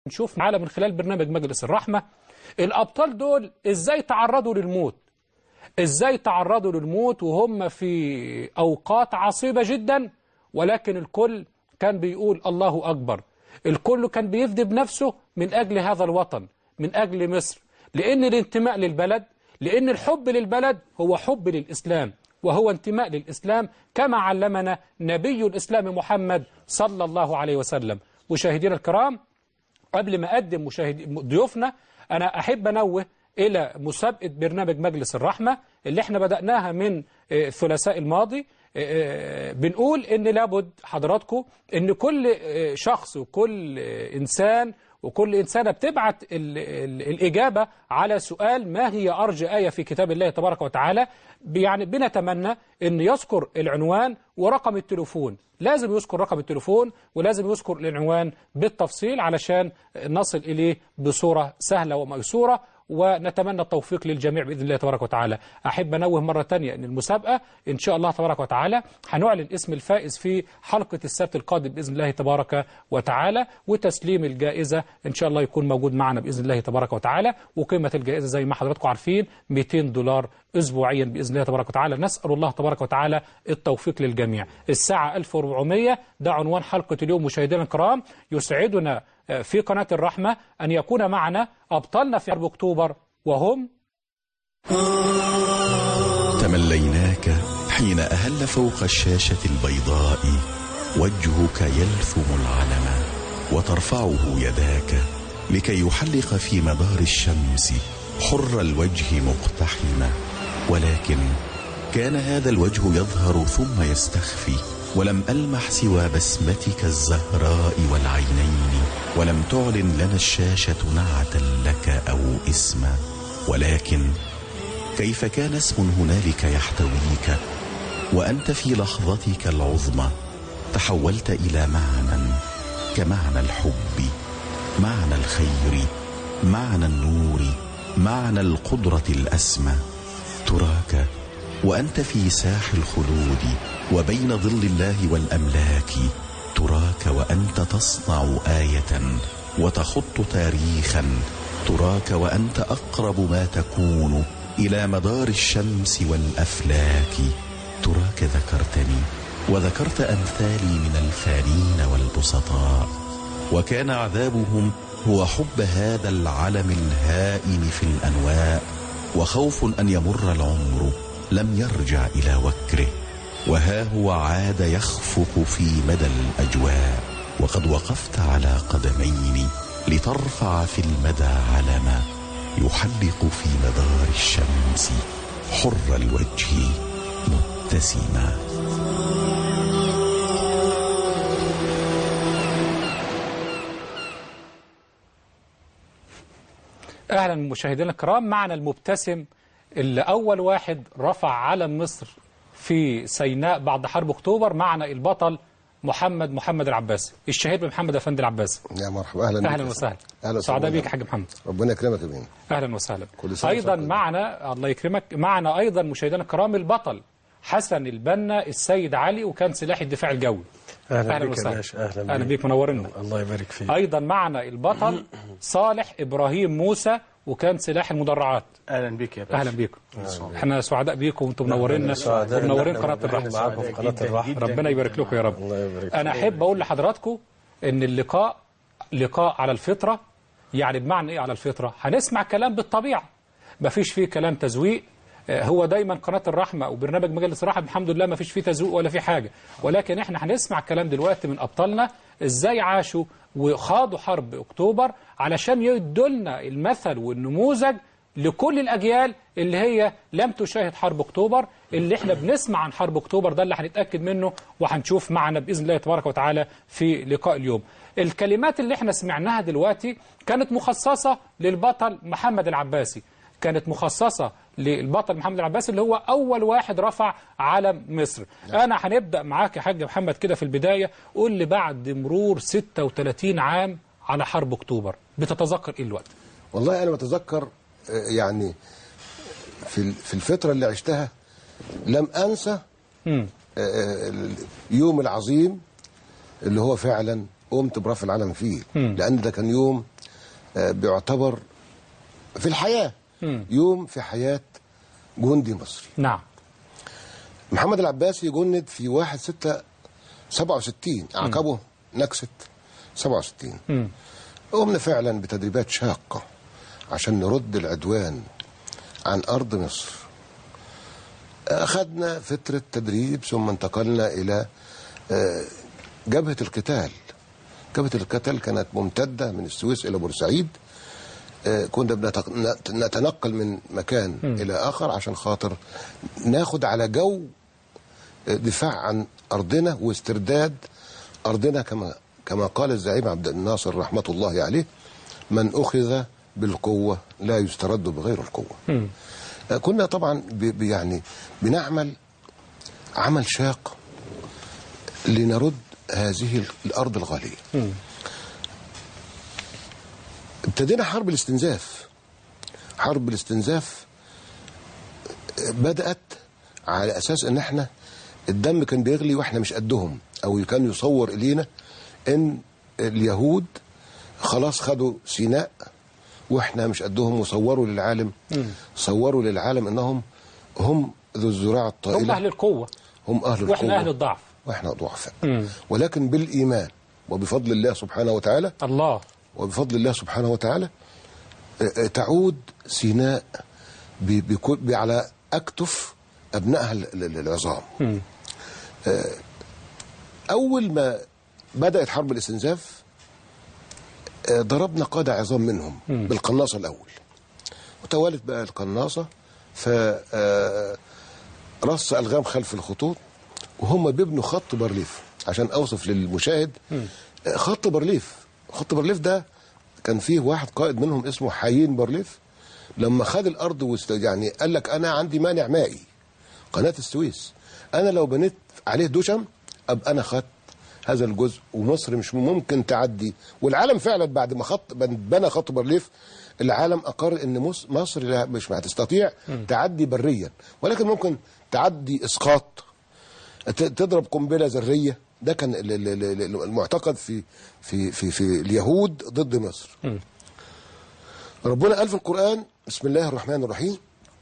نشوف معانا من خلال برنامج مجلس الرحمة الأبطال دول إزاي تعرضوا للموت إزاي تعرضوا للموت وهم في أوقات عصيبة جدا ولكن الكل كان بيقول الله أكبر الكل كان بيفدي بنفسه من أجل هذا الوطن من أجل مصر لأن الانتماء للبلد لأن الحب للبلد هو حب للإسلام وهو انتماء للإسلام كما علمنا نبي الإسلام محمد صلى الله عليه وسلم مشاهدينا الكرام قبل ما أقدم مشاهد ضيوفنا أنا أحب أنوه إلى مسابقة برنامج مجلس الرحمة اللي احنا بدأناها من الثلاثاء الماضي بنقول ان لابد حضراتكم ان كل شخص وكل انسان وكل إنسانة بتبعت ال ال الإجابة على سؤال ما هي أرجى آية في كتاب الله تبارك وتعالى يعني بنتمنى أن يذكر العنوان ورقم التليفون لازم يذكر رقم التليفون ولازم يذكر العنوان بالتفصيل علشان نصل إليه بصورة سهلة وميسورة ونتمنى التوفيق للجميع بإذن الله تبارك وتعالى أحب أنوه مرة تانية أن المسابقة إن شاء الله تبارك وتعالى هنعلن اسم الفائز في حلقة السبت القادم بإذن الله تبارك وتعالى وتسليم الجائزة إن شاء الله يكون موجود معنا بإذن الله تبارك وتعالى وقيمة الجائزة زي ما حضراتكم عارفين 200 دولار أسبوعيا بإذن الله تبارك وتعالى نسأل الله تبارك وتعالى التوفيق للجميع الساعة 1400 ده عنوان حلقة اليوم مشاهدينا الكرام يسعدنا في قناة الرحمة أن يكون معنا أبطالنا في حرب أكتوبر وهم تمليناك حين أهل فوق الشاشة البيضاء وجهك يلثم العلم وترفعه يداك لكي يحلق في مدار الشمس حر الوجه مقتحما ولكن كان هذا الوجه يظهر ثم يستخفي ولم ألمح سوى بسمتك الزهراء والعينين ولم تعلن لنا الشاشة نعتا لك أو اسما ولكن كيف كان اسم هنالك يحتويك وأنت في لحظتك العظمى تحولت إلى معنى كمعنى الحب معنى الخير معنى النور معنى القدرة الأسمى تراك وأنت في ساح الخلود وبين ظل الله والأملاك تراك وأنت تصنع آية وتخط تاريخا تراك وأنت أقرب ما تكون إلى مدار الشمس والأفلاك تراك ذكرتني وذكرت أمثالي من الفانين والبسطاء وكان عذابهم هو حب هذا العلم الهائم في الأنواء وخوف أن يمر العمر لم يرجع إلى وكره وها هو عاد يخفق في مدى الأجواء وقد وقفت على قدمين لترفع في المدى علما يحلق في مدار الشمس حر الوجه مبتسما أهلا مشاهدينا الكرام معنا المبتسم اللي أول واحد رفع علم مصر في سيناء بعد حرب أكتوبر معنا البطل محمد محمد العباسي الشهيد بمحمد أفندي العباسي يا مرحبا اهلا أهلا وسهلا اهلا سعداء بيك يا حاج محمد ربنا يكرمك يا بيه أهلا وسهلا كل سنة أيضا وأنت طيب. معنا الله يكرمك معنا أيضا مشاهدينا الكرام البطل حسن البنا السيد علي وكان سلاح الدفاع الجوي اهلا, أهلا بك يا وسهلا. باشا اهلا, أهلا بيك منورنا الله يبارك فيك أيضا معنا البطل صالح إبراهيم موسى وكان سلاح المدرعات اهلا بك يا باشا أهلا بيكم احنا سعداء بيكم وانتم منورينا سعداء إن ومنورين إحنا قناة الرحمة معاكم في قناة جداً الرحمة جداً. ربنا يبارك لكم يا رب الله يبارك انا فيك. احب اقول لحضراتكم ان اللقاء لقاء على الفطره يعني بمعنى ايه على الفطره هنسمع كلام بالطبيعه مفيش فيه كلام تزويق آه، هو دايما قناه الرحمه وبرنامج مجلس الرحمه الحمد لله ما فيش فيه تزويق ولا فيه حاجه ولكن احنا هنسمع كلام دلوقتي من ابطالنا ازاي عاشوا وخاضوا حرب اكتوبر علشان يدوا لنا المثل والنموذج لكل الأجيال اللي هي لم تشاهد حرب أكتوبر اللي احنا بنسمع عن حرب أكتوبر ده اللي هنتأكد منه وهنشوف معنا بإذن الله تبارك وتعالى في لقاء اليوم الكلمات اللي احنا سمعناها دلوقتي كانت مخصصة للبطل محمد العباسي كانت مخصصة للبطل محمد العباسي اللي هو أول واحد رفع علم مصر أنا هنبدأ معاك يا حاج محمد كده في البداية قول لي بعد مرور 36 عام على حرب أكتوبر بتتذكر إيه الوقت والله انا بتذكر آه، يعني في ال- في الفتره اللي عشتها لم انسى مم. آه، آه، اليوم العظيم اللي هو فعلا قمت برفع العلم فيه لان ده كان يوم آه، بيعتبر في الحياه يوم في حياه جندي مصري نعم محمد العباسي جند في 1 6 67 عقبه نكسة 67 قمنا فعلا بتدريبات شاقة عشان نرد العدوان عن أرض مصر أخذنا فترة تدريب ثم انتقلنا إلى آه، جبهة القتال جبهة القتال كانت ممتدة من السويس إلى بورسعيد آه، كنا بنتق- نت- نتنقل من مكان إلى آخر عشان خاطر ناخد على جو دفاع عن ارضنا واسترداد ارضنا كما كما قال الزعيم عبد الناصر رحمه الله عليه من اخذ بالقوه لا يسترد بغير القوه. آه، كنا طبعا ب ب- يعني بنعمل عمل شاق لنرد هذه الارض الغاليه. ابتدينا حرب الاستنزاف. حرب الاستنزاف بدأت على أساس إن إحنا الدم كان بيغلي وإحنا مش قدهم أو كان يصور إلينا إن اليهود خلاص خدوا سيناء وإحنا مش قدهم وصوروا للعالم صوروا للعالم إنهم هم ذو الزراعة هم الطائلة أهل القوة هم أهل وإحنا القوة أهل الضعف وإحنا ضعفاء ولكن بالإيمان وبفضل الله سبحانه وتعالى الله وبفضل الله سبحانه وتعالى آه، آه، تعود سيناء ب- بكل- ب- على أكتف أبنائها ال- ال- العظام آه، أول ما بدأت حرب الاستنزاف آه، ضربنا قادة عظام منهم بالقناصة الأول وتوالت بقى القناصة ف آه، رص ألغام خلف الخطوط وهم بيبنوا خط بارليف عشان أوصف للمشاهد آه، خط بارليف خط بارليف ده كان فيه واحد قائد منهم اسمه حيين بارليف لما خد الأرض واست... يعني قال لك أنا عندي مانع مائي قناة السويس أنا لو بنيت عليه دشم أبقى أنا خدت هذا الجزء ومصر مش ممكن تعدي والعالم فعلا بعد ما خط بنى خط بارليف العالم أقر إن مص- مصر لا- مش هتستطيع تعدي بريا ولكن ممكن تعدي إسقاط ت- تضرب قنبله ذريه ده كان ال- ال- ال- ال- المعتقد في في في في اليهود ضد مصر ربنا قال في القران بسم الله الرحمن الرحيم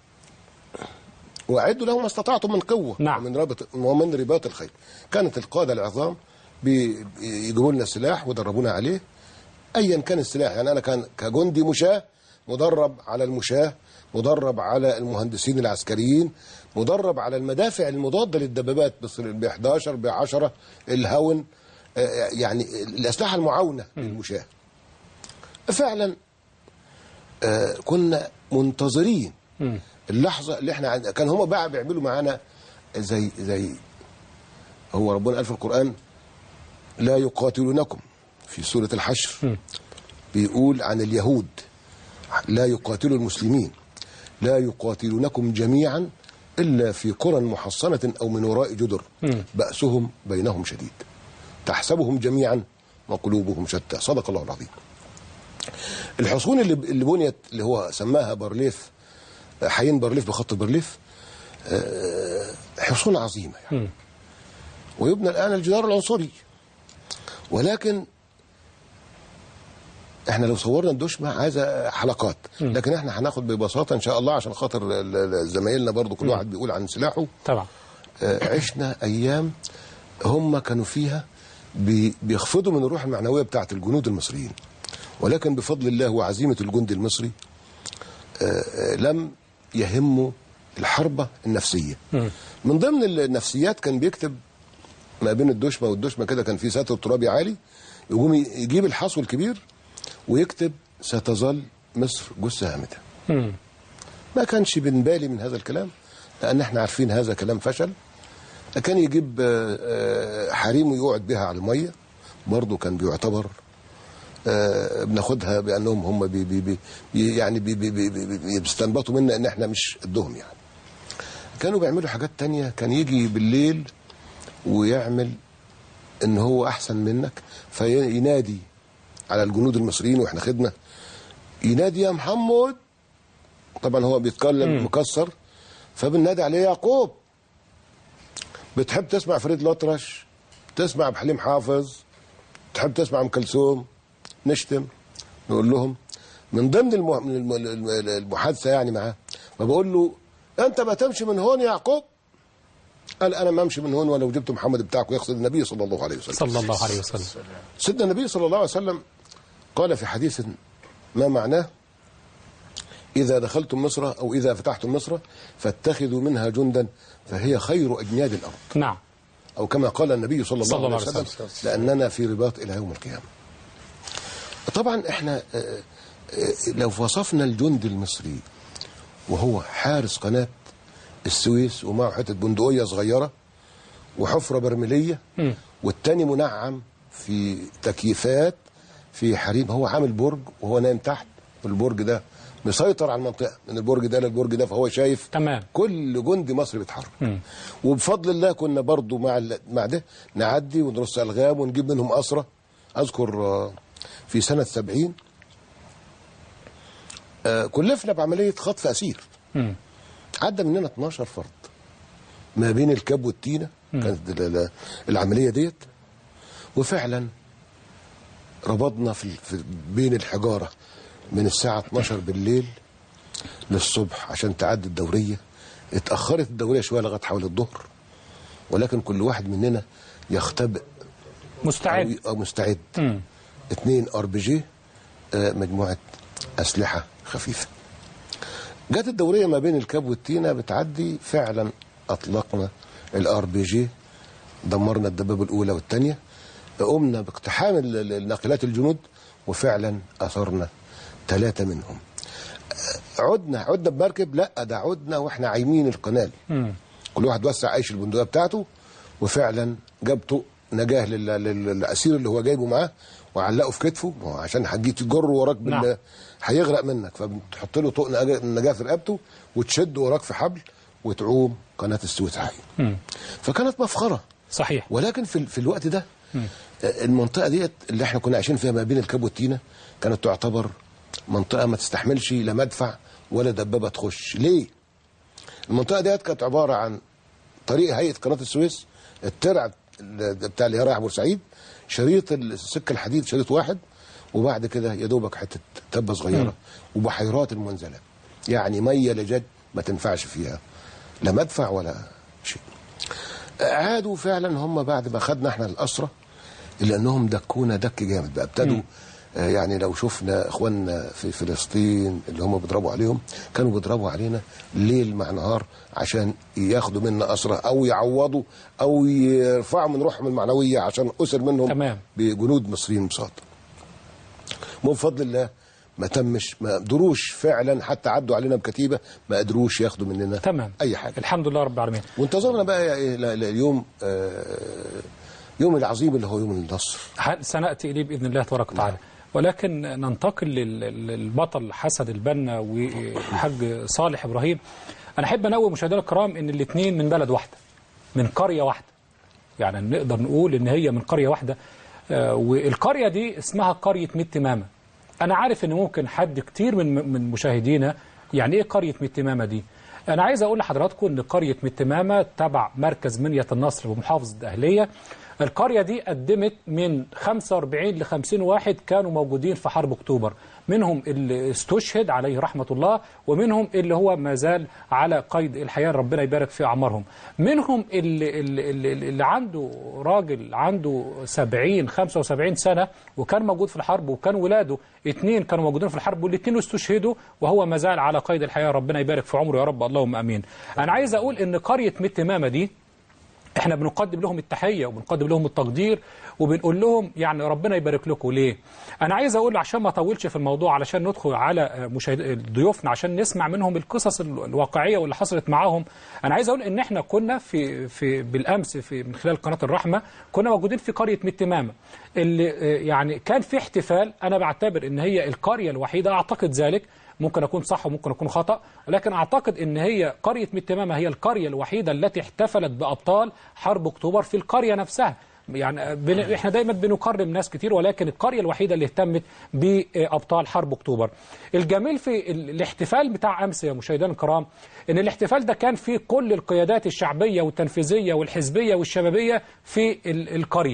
واعدوا لهم ما استطعتم من قوه نعم. ومن ربط ومن رباط الخيل كانت القاده العظام بي- يجيبوا لنا سلاح ويدربونا عليه ايا كان السلاح يعني انا كان كجندي مشاه مدرب على المشاه مدرب على المهندسين العسكريين مدرب على المدافع المضاده للدبابات ب 11 ب 10 الهون آه، يعني الاسلحه المعاونه للمشاه فعلا آه، كنا منتظرين اللحظه اللي احنا عند... كان هم بقى بيعملوا معانا زي زي هو ربنا قال في القران لا يقاتلونكم في سورة الحشر بيقول عن اليهود لا يقاتلوا المسلمين لا يقاتلونكم جميعا إلا في قرى محصنة أو من وراء جدر بأسهم بينهم شديد تحسبهم جميعا وقلوبهم شتى صدق الله العظيم الحصون اللي اللي بنيت اللي هو سماها بارليف حيين بارليف بخط بارليف آه، حصون عظيمة يعني ويبنى الآن الجدار العنصري ولكن احنا لو صورنا الدشمة عايزة حلقات لكن احنا هناخد ببساطة ان شاء الله عشان خاطر ال- ال- زمايلنا برضو كل واحد بيقول عن سلاحه طبعا آه، عشنا ايام هم كانوا فيها بي- بيخفضوا من الروح المعنوية بتاعت الجنود المصريين ولكن بفضل الله وعزيمة الجندي المصري آه، آه، لم يهموا الحربة النفسية من ضمن النفسيات كان بيكتب ما بين الدشمة والدشمة كده كان في ساتر ترابي عالي يقوم يجيب الحصو الكبير ويكتب ستظل مصر جثة هامدة ما كانش بنبالي من هذا الكلام لأن احنا عارفين هذا كلام فشل كان يجيب آه، آه، حريم ويقعد بها على المية برضه كان بيعتبر آه، بناخدها بأنهم هم بي بي بي بي- يعني بي بي بي بي بي بيستنبطوا منا ان احنا مش قدهم يعني كانوا بيعملوا حاجات تانية كان يجي بالليل ويعمل ان هو احسن منك فينادي على الجنود المصريين واحنا خدنا ينادي يا محمد طبعا هو بيتكلم مكسر فبننادي عليه يعقوب بتحب تسمع فريد الأطرش تسمع عبد الحليم حافظ تحب تسمع ام كلثوم نشتم نقول لهم من ضمن المح- من الم- الم- المحادثه يعني معاه فبقول له انت ما تمشي من هون يا يعقوب قال انا ما امشي من هون ولو جبت محمد بتاعك ويقصد النبي صلى الله عليه وسلم صلى الله عليه وسلم سيدنا النبي صلى الله عليه وسلم قال في حديث ما معناه إذا دخلتم مصر أو إذا فتحتم مصر فاتخذوا منها جندا فهي خير أجناد الأرض نعم أو كما قال النبي صلى الله, صلى الله عليه عليه وسلم لأننا في رباط إلى يوم القيامة طبعا احنا آه، آه، لو وصفنا الجند المصري وهو حارس قناة السويس ومعه حتة بندقية صغيرة وحفرة برميلية والتاني منعم في تكييفات في حريم هو عامل برج وهو نايم تحت والبرج ده مسيطر على المنطقة من البرج ده للبرج ده فهو شايف تمام. كل جندي مصري بيتحرك وبفضل الله كنا برضو مع ال- مع ده نعدي ونرص الغام ونجيب منهم اسرى اذكر آه، في سنه 70 آه، كلفنا بعمليه خطف اسير مم. عدى مننا 12 فرد ما بين الكاب والتينه كانت ال- ال- العمليه ديت وفعلا ربطنا في, في بين الحجاره من الساعه 12 بالليل للصبح عشان تعدي الدوريه اتاخرت الدوريه شويه لغايه حوالي الظهر ولكن كل واحد مننا يختبئ مستعد أو- أو مستعد مم. اثنين ار بي جي آه، مجموعه اسلحه خفيفه جت الدوريه ما بين الكاب والتينه بتعدي فعلا اطلقنا الار بي جي دمرنا الدبابه الاولى والثانيه قمنا باقتحام ال- ال- الناقلات الجنود وفعلا اثرنا ثلاثه منهم آه، عدنا عدنا بمركب لا ده عدنا واحنا عايمين القنال مم. كل واحد وسع عيش البندقيه بتاعته وفعلا جاب طوق نجاه لل- لل- للاسير اللي هو جايبه معاه وعلقه في كتفه ما هو عشان هتجي تجر وراك بال نعم. هيغرق منك فبتحط له طوق نجاه نجاة في رقبته وتشد وراك في حبل وتعوم قناه السويس عادي مم. فكانت مفخره صحيح ولكن في في الوقت ده آه، المنطقه ديت اللي احنا كنا عايشين فيها ما بين الكاب والتينه كانت تعتبر منطقه ما تستحملش لا مدفع ولا دبابه تخش ليه المنطقه ديت كانت عباره عن طريق هيئه قناه السويس الترع ال- بتاع اللي رايح بورسعيد شريط السكه الحديد شريط واحد وبعد كده يا دوبك حته تبه صغيره وبحيرات المنزله يعني ميه لجد ما تنفعش فيها لا مدفع ولا شيء عادوا فعلا هم بعد ما خدنا احنا الاسرى الا انهم دكونا دك جامد بقى ابتدوا آه، يعني لو شفنا اخواننا في فلسطين اللي هم بيضربوا عليهم كانوا بيضربوا علينا ليل مع نهار عشان ياخدوا منا اسرى او يعوضوا او يرفعوا من روحهم المعنويه عشان اسر منهم تمام. بجنود مصريين بساط وبفضل الله ما تمش ما قدروش فعلا حتى عدوا علينا بكتيبه ما قدروش ياخدوا مننا تمام اي حاجه الحمد لله رب العالمين وانتظرنا بقى إيه ل- ل- اليوم آه، يوم العظيم اللي هو يوم النصر ح- سنأتي إليه بإذن الله تبارك وتعالى ولكن ننتقل لل- للبطل حسن البنا والحاج صالح إبراهيم أنا أحب أنوه مشاهدينا الكرام إن الاثنين من بلد واحدة من قرية واحدة يعني نقدر نقول إن هي من قرية واحدة آه، والقرية دي اسمها قرية ميت تمامة أنا عارف إن ممكن حد كتير من من مشاهدينا يعني إيه قرية ميت تمامة دي أنا عايز أقول لحضراتكم إن قرية ميت تمامة تبع مركز منية النصر بمحافظة الدقهلية القرية دي قدمت من 45 ل 50 واحد كانوا موجودين في حرب أكتوبر منهم اللي استشهد عليه رحمة الله ومنهم اللي هو ما زال على قيد الحياة ربنا يبارك في أعمارهم منهم اللي, اللي, اللي, اللي عنده راجل عنده 70 75 سنة وكان موجود في الحرب وكان ولاده اثنين كانوا موجودين في الحرب والاثنين استشهدوا وهو ما زال على قيد الحياة ربنا يبارك في عمره يا رب اللهم أمين أنا عايز أقول إن قرية ميت تمامة دي احنا بنقدم لهم التحية وبنقدم لهم التقدير وبنقول لهم يعني ربنا يبارك لكم ليه انا عايز اقول عشان ما اطولش في الموضوع علشان ندخل على مشاهد ضيوفنا عشان نسمع منهم القصص ال- الواقعية واللي حصلت معاهم انا عايز اقول ان احنا كنا في في بالامس في من خلال قناة الرحمة كنا موجودين في قرية ميت تمامة اللي آه، يعني كان في احتفال انا بعتبر ان هي القرية الوحيدة اعتقد ذلك ممكن أكون صح وممكن أكون خطأ ولكن أعتقد أن هي قرية ميت تمامة هي القرية الوحيدة التي احتفلت بأبطال حرب أكتوبر في القرية نفسها يعني بن... احنا دايما بنكرم ناس كتير ولكن القرية الوحيدة اللي اهتمت بأبطال حرب أكتوبر الجميل في ال... الاحتفال بتاع أمس يا مشاهدينا الكرام أن الاحتفال ده كان فيه كل القيادات الشعبية والتنفيذية والحزبية والشبابية في ال... القرية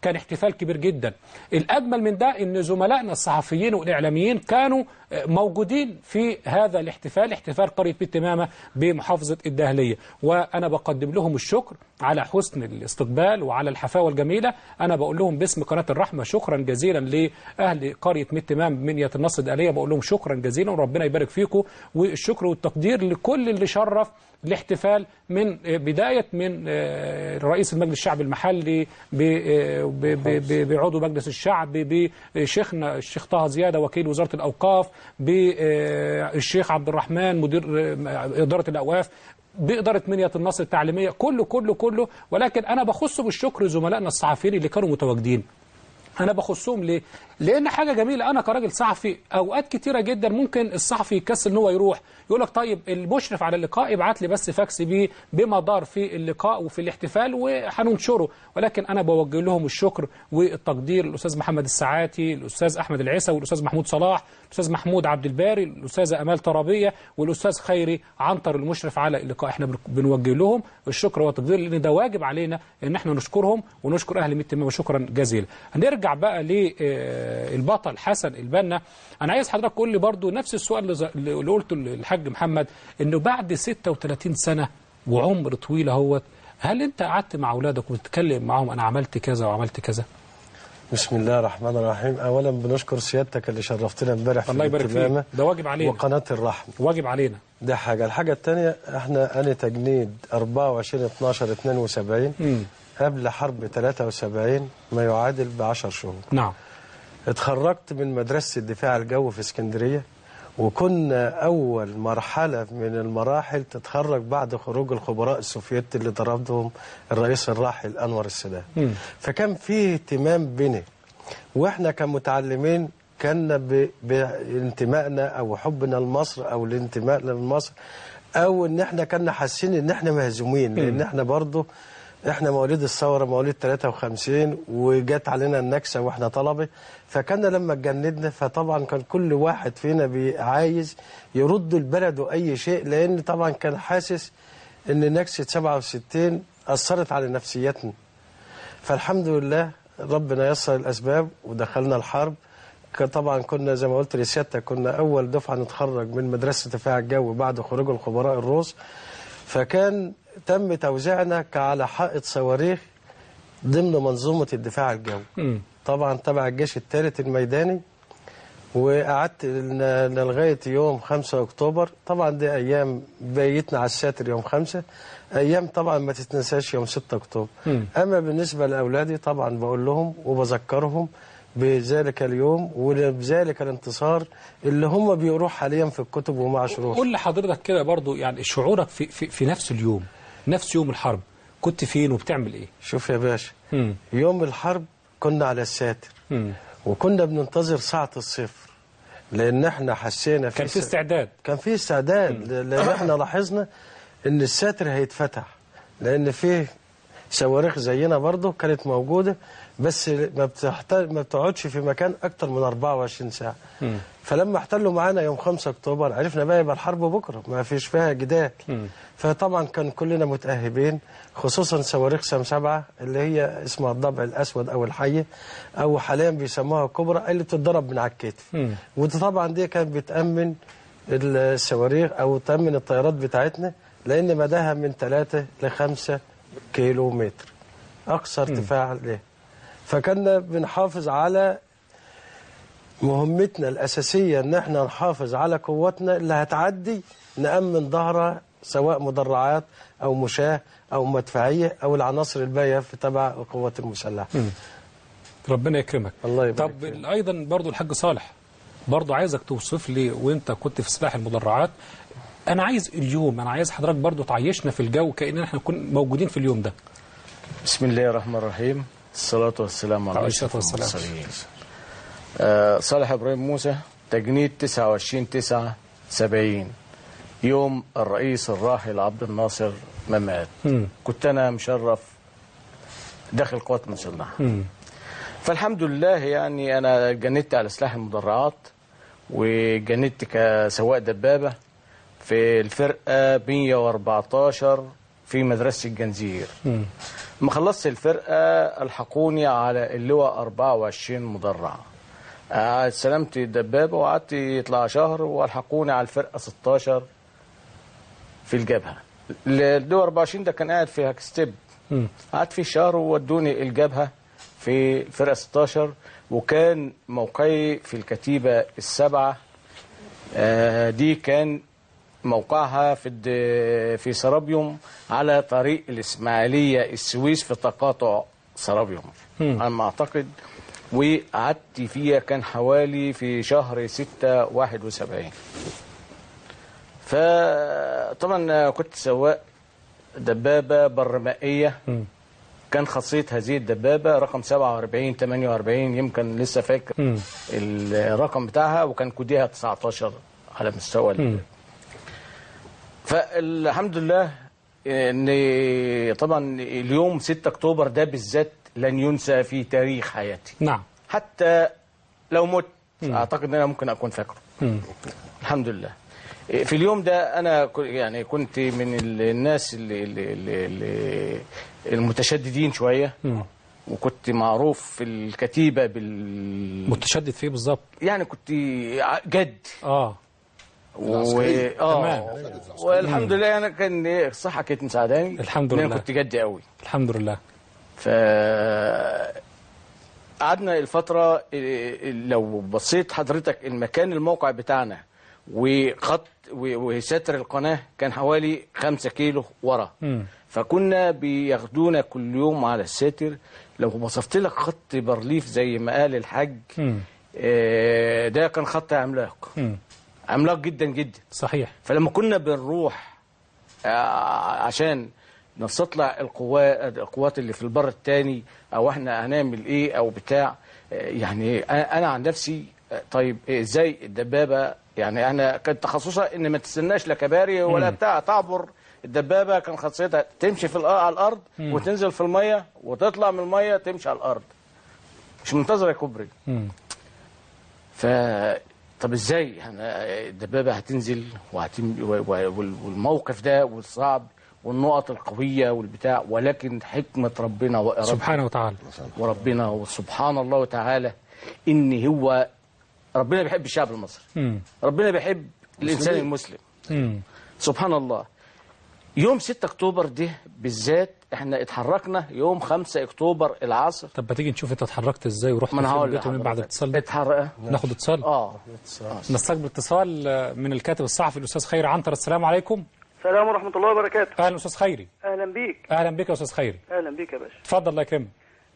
كان احتفال كبير جدا الأجمل من ده أن زملائنا الصحفيين والإعلاميين كانوا آه، موجودين في هذا الاحتفال احتفال قرية بيت تمامة بمحافظة الدهلية وأنا بقدم لهم الشكر على حسن الاستقبال وعلى الحفاوة الجميلة أنا بقول لهم باسم قناة الرحمة شكرا جزيلا لأهل قرية ميت تمام منية النصر الدهلية بقول لهم شكرا جزيلا وربنا يبارك فيكم والشكر والتقدير لكل اللي شرف الاحتفال من آه، بداية من آه، رئيس المجلس الشعبي المحلي ب- آه، ب- ب- ب- بعضو مجلس الشعب بشيخنا الشيخ طه زيادة وكيل وزارة الأوقاف بالشيخ عبد الرحمن مدير آه، إدارة الأوقاف بإدارة منية النصر التعليمية كله كله كله ولكن أنا بخص بالشكر زملائنا الصحفيين اللي كانوا متواجدين انا بخصهم ليه لان حاجه جميله انا كراجل صحفي اوقات كتيره جدا ممكن الصحفي يكسل ان هو يروح يقول لك طيب المشرف على اللقاء ابعت لي بس فاكس بيه بما دار في اللقاء وفي الاحتفال وهننشره ولكن انا بوجه لهم الشكر والتقدير الاستاذ محمد الساعاتي الاستاذ احمد العيسى والاستاذ محمود صلاح الاستاذ محمود عبد الباري الاستاذه امال ترابيه والاستاذ خيري عنتر المشرف على اللقاء احنا بن- بنوجه لهم الشكر والتقدير لان ده واجب علينا ان احنا نشكرهم ونشكر اهل ميت تمام شكرا جزيلا هنرجع بقى للبطل حسن البنا انا عايز حضرتك تقول لي برضو نفس السؤال اللي ز- اللي قلته للحاج محمد انه بعد 36 سنه وعمر طويل اهوت هل انت قعدت مع اولادك وتتكلم معاهم انا عملت كذا وعملت كذا بسم الله الرحمن الرحيم اولا بنشكر سيادتك اللي شرفتنا امبارح في الله يبارك الابتسامة فيك ده واجب علينا وقناه الرحمه واجب علينا ده حاجه الحاجه الثانيه احنا انا تجنيد 24 12 72 مم. قبل حرب 73 ما يعادل ب 10 شهور نعم اتخرجت من مدرسه الدفاع الجوي في اسكندريه وكنا اول مرحله من المراحل تتخرج بعد خروج الخبراء السوفيت اللي ضربهم الرئيس الراحل انور السادات مم. فكان فيه اهتمام بنا واحنا كمتعلمين كان ب- بانتمائنا او حبنا لمصر او الانتماء لمصر او ان احنا كنا حاسين ان احنا مهزومين لان احنا برضه احنا مواليد الثوره مواليد 53 وجت علينا النكسه واحنا طلبه فكان لما اتجندنا فطبعا كان كل واحد فينا بي- عايز يرد لبلده اي شيء لان طبعا كان حاسس ان نكسه 67 اثرت على نفسيتنا فالحمد لله ربنا يسر الاسباب ودخلنا الحرب ك- طبعا كنا زي ما قلت لسيادتك كنا اول دفعه نتخرج من مدرسه الدفاع الجوي بعد خروج الخبراء الروس فكان تم توزيعنا كعلى حائط صواريخ ضمن منظومه الدفاع الجوي مم. طبعا تبع الجيش الثالث الميداني وقعدت لنا- لغايه يوم 5 اكتوبر طبعا دي ايام بيتنا على الساتر يوم 5 ايام طبعا ما تتنساش يوم 6 اكتوبر مم. اما بالنسبه لاولادي طبعا بقول لهم وبذكرهم بذلك اليوم وبذلك الانتصار اللي هم بيقروه حاليا في الكتب ومع شروح قول لحضرتك كده برضو يعني شعورك في, في, في نفس اليوم نفس يوم الحرب كنت فين وبتعمل ايه شوف يا باشا مم. يوم الحرب كنا على الساتر مم. وكنا بننتظر ساعه الصفر لان احنا حسينا كان في س- استعداد كان في استعداد لان احنا لاحظنا ان الساتر هيتفتح لان فيه صواريخ زينا برضه كانت موجوده بس ما بتحتاج ما بتقعدش في مكان اكتر من 24 ساعه فلما احتلوا معانا يوم 5 اكتوبر عرفنا بقى يبقى الحرب بكره ما فيش فيها جدال فطبعا كان كلنا متاهبين خصوصا صواريخ سام سبعه اللي هي اسمها الضبع الاسود او الحيه او حاليا بيسموها كبرى اللي بتتضرب من على الكتف ودي طبعا دي كانت بتامن الصواريخ او تامن الطيارات بتاعتنا لان مداها من 3 ل 5 كيلو متر اقصى ارتفاع له فكنا بنحافظ على مهمتنا الأساسية إن إحنا نحافظ على قوتنا اللي هتعدي نأمن ظهرها سواء مدرعات أو مشاة أو مدفعية أو العناصر الباقية في تبع القوات المسلحة ربنا يكرمك الله يبارك طب فيك. ايضا برضو الحاج صالح برضو عايزك توصف لي وانت كنت في سلاح المدرعات انا عايز اليوم انا عايز حضرتك برضو تعيشنا في الجو كأننا احنا كنا موجودين في اليوم ده بسم الله الرحمن الرحيم الصلاة والسلام على عليه أشرف الصلاة والسلام. المرسلين آه صالح إبراهيم موسى تجنيد 29 9 70 يوم الرئيس الراحل عبد الناصر ما مات مم. كنت أنا مشرف داخل القوات المسلحة فالحمد لله يعني أنا جندت على سلاح المدرعات وجندت كسواق دبابة في الفرقة 114 في مدرسة الجنزير ما خلصت الفرقة ألحقوني على اللواء 24 مدرع آه، استلمت الدبابة وقعدت يطلع شهر والحقوني على الفرقة 16 في الجبهة اللواء 24 ده كان قاعد في هاكستيب قعدت فيه شهر وودوني الجبهة في الفرقة 16 وكان موقعي في الكتيبة السبعة آه، دي كان موقعها في الد- في سرابيوم على طريق الإسماعيلية السويس في تقاطع سرابيوم على ما أعتقد وقعدت فيها كان حوالي في شهر ستة واحد وسبعين فطبعا كنت سواق دبابة برمائية كان خاصية هذه الدبابة رقم 47 48 يمكن لسه فاكر الرقم بتاعها وكان كوديها 19 على مستوى ال- فالحمد لله ان طبعا اليوم 6 اكتوبر ده بالذات لن ينسى في تاريخ حياتي نعم حتى لو مت اعتقد ان انا ممكن اكون فاكره الحمد لله في اليوم ده انا ك- يعني كنت من ال- الناس اللي, اللي, اللي, اللي المتشددين شويه وكنت معروف في الكتيبه بال متشدد فيه بالظبط يعني كنت ع- جد اه و... العسكرية. اه تمام. والحمد لله انا كان إيه، الصحه كانت مساعداني الحمد إن لله. انا كنت جد قوي الحمد لله ف قعدنا الفترة إيه، لو بصيت حضرتك المكان الموقع بتاعنا وخط و- وستر القناة كان حوالي خمسة كيلو ورا فكنا بياخدونا كل يوم على الساتر لو وصفت لك خط برليف زي ما قال الحاج آه، ده كان خط عملاق عملاق جدا جدا صحيح فلما كنا بنروح آه، عشان نستطلع القوات القوات اللي في البر الثاني او احنا هنعمل ايه او بتاع آه، يعني انا أنا عن نفسي آه، طيب إيه ازاي الدبابه يعني انا كان تخصصها ان ما تستناش لا كباري ولا بتاع تعبر الدبابه كان خاصيتها تمشي في الأ- على الارض وتنزل في الميه وتطلع من الميه تمشي على الارض مش منتظره كوبري ف طب ازاي يعني الدبابه هتنزل وهتم و- و- وال- والموقف ده والصعب والنقط القويه والبتاع ولكن حكمه ربنا وإرادته سبحانه وتعالى وربنا وسبحان الله وتعالى ان هو ربنا بيحب الشعب المصري مم. ربنا بيحب الانسان المسلم مم. سبحان الله يوم 6 اكتوبر ده بالذات احنا اتحركنا يوم 5 اكتوبر العصر طب ما تيجي نشوف انت اتحركت ازاي ورحت ما انا فين هقول وجيت منين بعد لحضرتك. الاتصال ده اتحرك ناخد اتصال اه نستقبل اتصال آه، من الكاتب الصحفي الاستاذ خيري عنتر السلام عليكم السلام ورحمة الله وبركاته اهلا استاذ خيري أهلا بيك اهلا بك يا استاذ خيري أهلا بيك يا باشا اتفضل الله يكرمك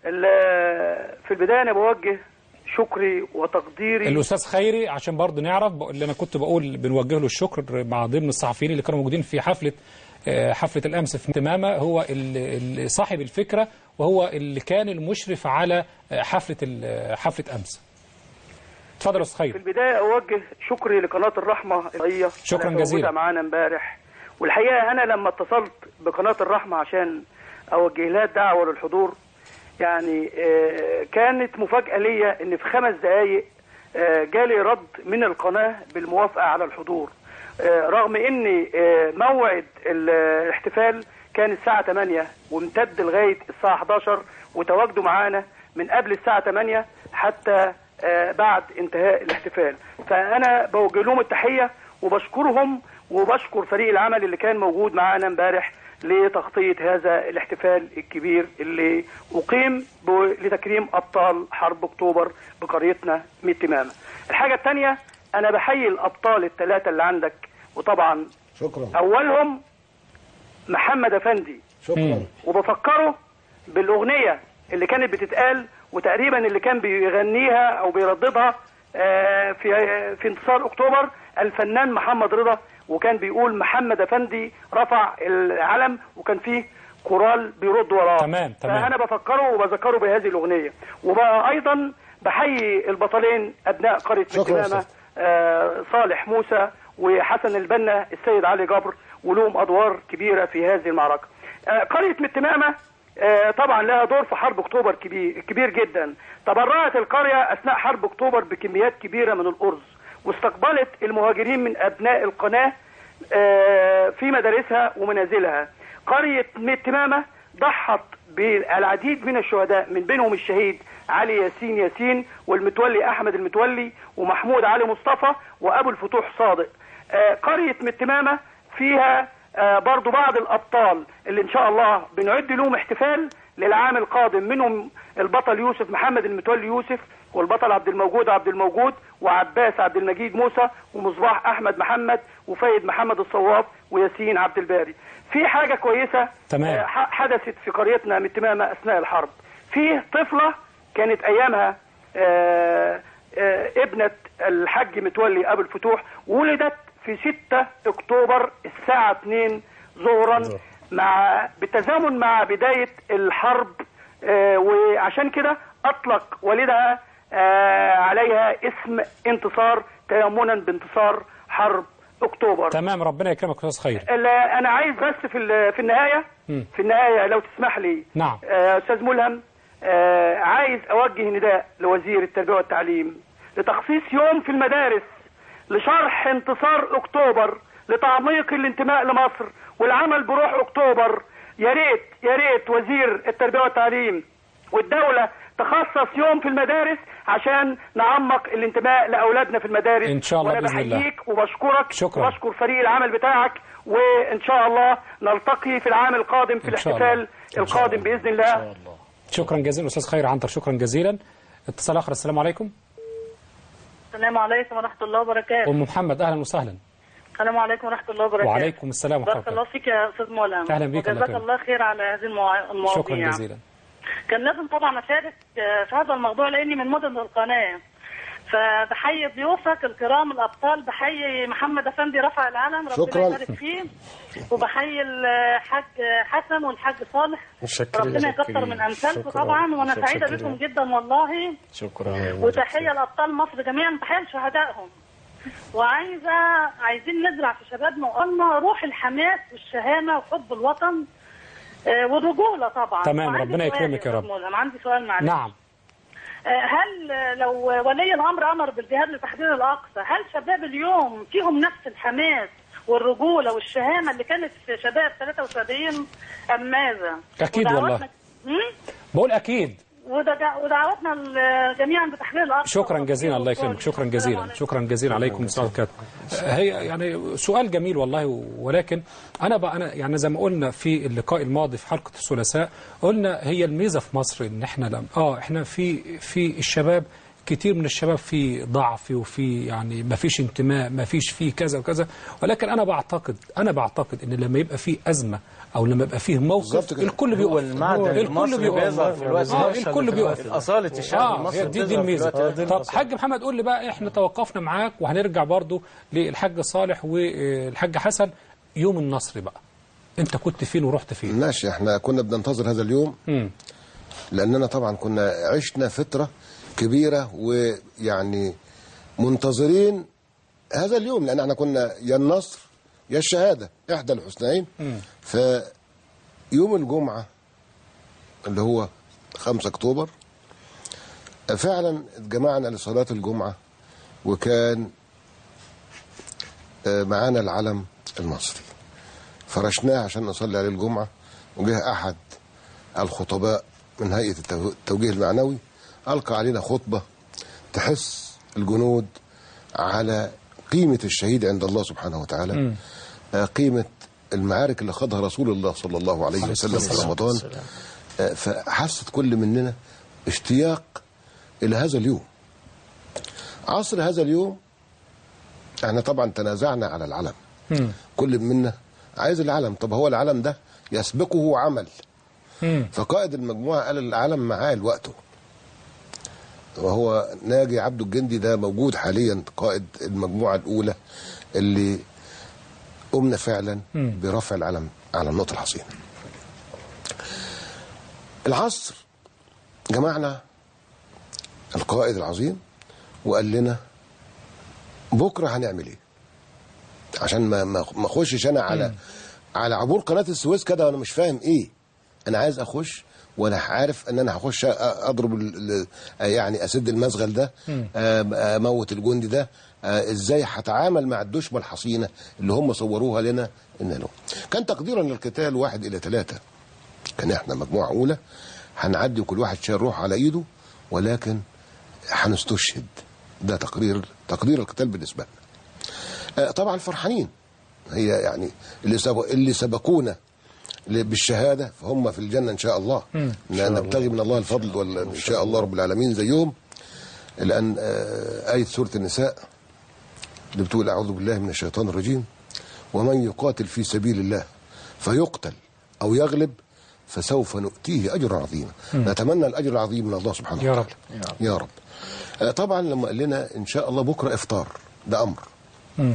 ال- في البداية أنا بوجه شكري وتقديري الاستاذ خيري عشان برضه نعرف بق- اللي انا كنت بقول بنوجه له الشكر مع ضمن الصحفيين اللي كانوا موجودين في حفله آه، حفله الامس في تمامه هو ال- ال- صاحب الفكره وهو اللي كان المشرف على آه، حفله ال- حفله امس اتفضل يا استاذ في خيري البداية أوجه شكري لقناة الرحمة الرئيسية شكراً على جزيلاً. تواجدها معانا امبارح والحقيقة أنا لما اتصلت بقناة الرحمة عشان أوجه لها الدعوة للحضور يعني آه، كانت مفاجأة ليا إن في خمس دقايق آه، جالي رد من القناة بالموافقة على الحضور آه، رغم ان آه، موعد الاحتفال كان الساعة 8 وامتد لغاية الساعة 11 وتواجدوا معانا من قبل الساعة 8 حتى آه، بعد انتهاء الاحتفال فأنا بوجه لهم التحية وبشكرهم وبشكر فريق العمل اللي كان موجود معانا امبارح لتغطية هذا الاحتفال الكبير اللي أقيم ب- لتكريم أبطال حرب أكتوبر بقريتنا من تمامة الحاجة الثانية أنا بحيي الأبطال الثلاثة اللي عندك وطبعا شكرا أولهم محمد أفندي شكرا وبفكره بالأغنية اللي كانت بتتقال وتقريبا اللي كان بيغنيها أو بيرددها آه، في في انتصار أكتوبر الفنان محمد رضا وكان بيقول محمد أفندي رفع العلم وكان فيه كورال بيرد وراه تمام، تمام. فأنا بفكره وبذكره بهذه الأغنية وبقى أيضا بحيي البطلين أبناء قرية شكراً مكنامة أستاذ. آه، صالح موسى وحسن البنا السيد علي جبر ولهم ادوار كبيره في هذه المعركه. آه، قريه متمامه آه، طبعا لها دور في حرب اكتوبر كبير كبير جدا. تبرعت القريه اثناء حرب اكتوبر بكميات كبيره من الارز واستقبلت المهاجرين من ابناء القناه آه، في مدارسها ومنازلها. قريه متمامه ضحت بالعديد من الشهداء من بينهم الشهيد علي ياسين ياسين والمتولي احمد المتولي ومحمود علي مصطفى وابو الفتوح صادق آه، قريه متمامه فيها آه، برضو بعض الابطال اللي ان شاء الله بنعد لهم احتفال للعام القادم منهم البطل يوسف محمد المتولي يوسف والبطل عبد الموجود عبد الموجود وعباس عبد المجيد موسى ومصباح احمد محمد وفايد محمد الصواب وياسين عبد الباري في حاجه كويسه تمام. آه، ح- حدثت في قريتنا متمامه اثناء الحرب فيه طفله كانت ايامها آه، آه، ابنه الحاج متولي ابو الفتوح ولدت في 6 اكتوبر الساعه 2 ظهرا مع بالتزامن مع بدايه الحرب آه، وعشان كده اطلق والدها آه، عليها اسم انتصار تيمنا بانتصار حرب اكتوبر تمام ربنا يكرمك يا استاذ خير ال- انا عايز بس في ال- في النهايه مم. في النهايه لو تسمح لي نعم. آه، استاذ ملهم آه، عايز اوجه نداء لوزير التربيه والتعليم لتخصيص يوم في المدارس لشرح انتصار اكتوبر لتعميق الانتماء لمصر والعمل بروح اكتوبر يا ريت يا ريت وزير التربيه والتعليم والدوله تخصص يوم في المدارس عشان نعمق الانتماء لاولادنا في المدارس إن شاء الله وأنا بإذن الله. بحييك وبشكرك شكراً. وبشكر فريق العمل بتاعك وان شاء الله نلتقي في العام القادم في إن شاء الاحتفال الله. القادم باذن الله شكرا جزيلا استاذ خير عنتر شكرا جزيلا اتصال اخر السلام عليكم السلام عليكم ورحمة الله وبركاته ام محمد اهلا وسهلا السلام عليكم ورحمة الله وبركاته وعليكم السلام ورحمه بارك الله الله فيك يا أستاذ مولى أهلا بيك، الله وجزاك يكرمك. الله خير على هذه المواع- المواضيع شكرا جزيلا كان لازم طبعا أشارك آه، في هذا الموضوع لأني من مدن القناة فبحيي ضيوفك الكرام الأبطال بحيي محمد أفندي رفع العلم ربنا شكراً. يبارك فيه وبحيي الحاج حسن والحاج صالح متشكرين. ربنا يكثر من أمثالكم طبعا وأنا سعيدة بكم جدا والله شكرا وتحية لأبطال مصر جميعا تحية لشهدائهم وعايزة عايزين نزرع في شبابنا وقلنا روح الحماس والشهامة وحب الوطن آه، والرجولة طبعا تمام، وعندي ربنا سؤال يكرمك يا أستاذ رب. ملهم، عندي سؤال معلش نعم آه، هل آه، لو ولي الأمر أمر بالجهاد لتحرير الأقصى هل شباب اليوم فيهم نفس الحماس والرجولة والشهامة اللي كانت في شباب 73 أم ماذا؟ أكيد ودعواتنا- والله. مم؟ بقول اكيد ودع- ودعواتنا ال- جميعا بتحرير الأقصى شكرا جزيلا الله يكرمك شكرا جزيلا شكرا جزيلا عليكم السلام عليكم هي يعني سؤال جميل والله ولكن انا بقى انا يعني زي ما قلنا في اللقاء الماضي في حلقه الثلاثاء قلنا هي الميزه في مصر ان احنا لم اه احنا في في الشباب كتير من الشباب في ضعف وفي يعني ما فيش انتماء ما فيش فيه كذا وكذا ولكن انا بعتقد انا بعتقد ان لما يبقى في ازمه او لما يبقى فيه موقف بالظبط كده. الكل بيقف هو المعدن الكل المصري بيقف بيظهر في الوقت آه ده. الكل بيقف أصالة الشعب اه المصري هي دي, دي بتظهر في الميزه الوقت ده. طب حاج محمد قول لي بقى احنا توقفنا معاك وهنرجع برضو للحاج صالح والحاج حسن يوم النصر بقى انت كنت فين ورحت فين ماشي احنا كنا بننتظر هذا اليوم مم. لاننا طبعا كنا عشنا فتره كبيره ويعني منتظرين هذا اليوم لان احنا كنا يا النصر يا الشهاده احدى الحسنين فيوم الجمعه اللي هو 5 اكتوبر فعلا اتجمعنا لصلاه الجمعه وكان آه، معانا العلم المصري فرشناه عشان نصلي عليه الجمعه وجه احد الخطباء من هيئه التو- التوجيه المعنوي القى علينا خطبه تحس الجنود على قيمه الشهيد عند الله سبحانه وتعالى آه، قيمه المعارك اللي خاضها رسول الله صلى الله عليه وسلم في رمضان آه، فحست كل مننا اشتياق الى هذا اليوم عصر هذا اليوم احنا طبعا تنازعنا على العلم كل منا عايز العلم طب هو العلم ده يسبقه عمل فقائد المجموعه قال العلم معاه لوقته وهو ناجي عبد الجندي ده موجود حاليا قائد المجموعه الاولى اللي قمنا فعلا برفع العلم على النقطه الحصينه العصر جمعنا القائد العظيم وقال لنا بكره هنعمل ايه عشان ما ما ما اخشش انا على على عبور قناه السويس كده وانا مش فاهم ايه انا عايز اخش وانا عارف ان انا هخش أ- اضرب ال- ال- يعني اسد المسغل ده آم- اموت الجندي ده آه، ازاي هتعامل مع الدشمه الحصينه اللي هم صوروها لنا ان له كان تقديرا للقتال واحد الى ثلاثه كان احنا مجموعه اولى هنعدي وكل واحد شايل روح على ايده ولكن هنستشهد ده تقرير تقدير القتال بالنسبه لنا آه، طبعا فرحانين هي يعني اللي سبق اللي سبقونا ل- بالشهاده فهم في الجنه ان شاء الله ن- نبتغي من الله الفضل ولا ان شاء الله رب العالمين زيهم لان آه، ايه سوره النساء اللي بتقول اعوذ بالله من الشيطان الرجيم ومن يقاتل في سبيل الله فيقتل او يغلب فسوف نؤتيه اجرا عظيما نتمنى الاجر العظيم من الله سبحانه يا وتعالى رب. يا رب آه، طبعا لما قال لنا ان شاء الله بكره افطار ده امر مم.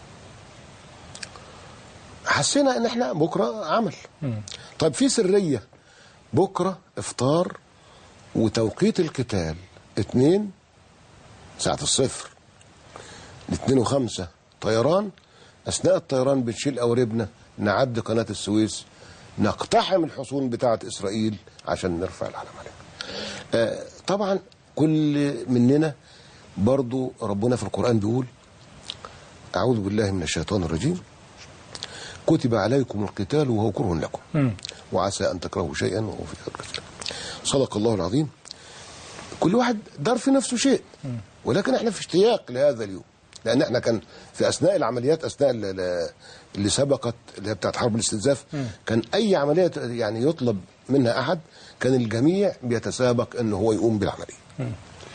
حسينا ان احنا بكره عمل طيب في سريه بكره افطار وتوقيت القتال اتنين ساعة الصفر اتنين وخمسة طيران اثناء الطيران بنشيل قواربنا نعدي قناة السويس نقتحم الحصون بتاعة اسرائيل عشان نرفع العلم عليها آه طبعا كل مننا برضو ربنا في القرآن بيقول أعوذ بالله من الشيطان الرجيم كتب عليكم القتال وهو كره لكم وعسى أن تكرهوا شيئا وهو في خير كثير صدق الله العظيم كل واحد دار في نفسه شيء ولكن احنا في اشتياق لهذا اليوم لان احنا كان في اثناء العمليات اثناء ال- ال- اللي سبقت اللي هي بتاعت حرب الاستنزاف كان اي عمليه يعني يطلب منها احد كان الجميع بيتسابق ان هو يقوم بالعمليه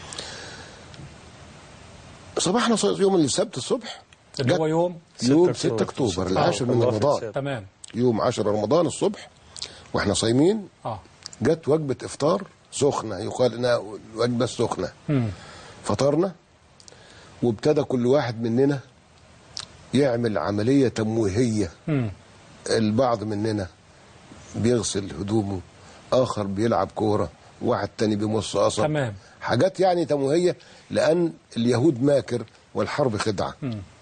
صباحنا ص- يوم السبت الصبح اللي جت هو يوم يوم 6 6 اكتوبر العاشر من الله في رمضان السابق. تمام يوم 10 رمضان الصبح واحنا صايمين اه جت وجبة إفطار سخنة يقال إنها وجبة سخنة مم. فطرنا وابتدى كل واحد مننا يعمل عملية تمويهية مم. البعض مننا بيغسل هدومه آخر بيلعب كورة واحد تاني بيمص قصب تمام. حاجات يعني تمويهية لأن اليهود ماكر والحرب خدعة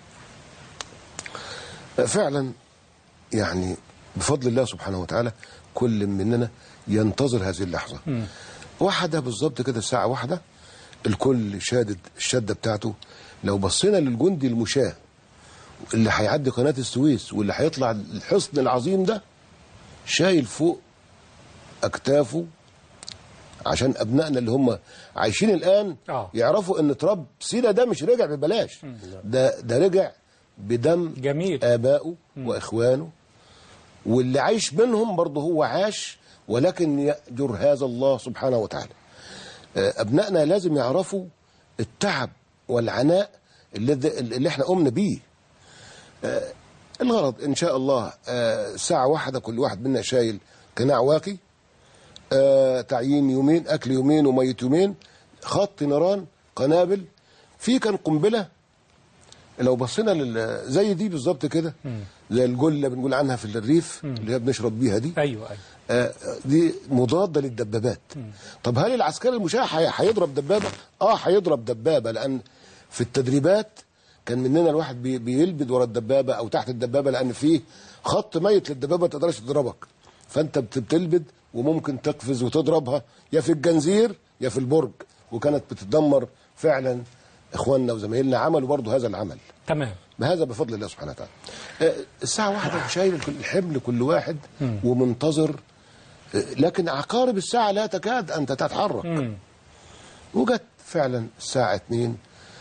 فعلا يعني بفضل الله سبحانه وتعالى كل مننا ينتظر هذه اللحظة واحدة بالظبط كده الساعة واحدة الكل شادد الشدة بتاعته لو بصينا للجندي المشاة اللي هيعدي قناة السويس واللي هيطلع الحصن العظيم ده شايل فوق أكتافه عشان أبنائنا اللي هم عايشين الآن آه. يعرفوا إن تراب سينا ده مش رجع ببلاش ده ده رجع بدم جميل. آبائه وإخوانه واللي عايش منهم برضه هو عاش ولكن يأجر هذا الله سبحانه وتعالى آه، أبنائنا لازم يعرفوا التعب والعناء اللي, اللي احنا قمنا بيه آه، الغرض إن شاء الله آه، ساعة واحدة كل واحد منا شايل قناع واقي آه، تعيين يومين أكل يومين وميت يومين خط نيران قنابل في كان قنبلة لو بصينا لل... زي دي بالظبط كده زي الجله بنقول عنها في الريف اللي هي بنشرب بيها دي ايوه ايوه آه، دي مضاده للدبابات طب هل العسكري المشاة هي- هيضرب دبابه اه هيضرب دبابه لان في التدريبات كان مننا الواحد بي- بيلبد ورا الدبابه او تحت الدبابه لان فيه خط ميت للدبابه ما تقدرش تضربك فانت بت- بتلبد وممكن تقفز وتضربها يا في الجنزير يا في البرج وكانت بتدمر فعلا اخواننا وزمايلنا عملوا برضه هذا العمل تمام بهذا بفضل الله سبحانه وتعالى آه، الساعة واحدة شايل الكل- الحمل كل واحد ومنتظر آه، لكن عقارب الساعة لا تكاد أن تتحرك مم. وجت فعلا الساعة اتنين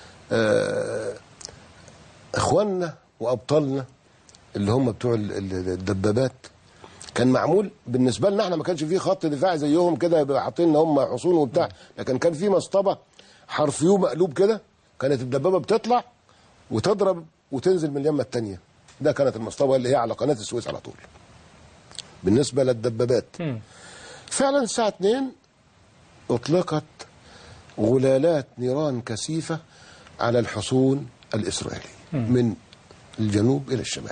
آه، اخواننا وابطالنا اللي هم بتوع ال- ال- الدبابات كان معمول بالنسبه لنا احنا ما كانش فيه خط دفاع زيهم كده يبقى حاطين هم حصون وبتاع لكن كان في مسطبه حرف يو مقلوب كده كانت الدبابه بتطلع وتضرب وتنزل من اليمه الثانيه ده كانت المسطبه اللي هي على قناه السويس على طول بالنسبه للدبابات فعلا الساعه 2 اطلقت غلالات نيران كثيفة على الحصون الإسرائيلي من الجنوب إلى الشمال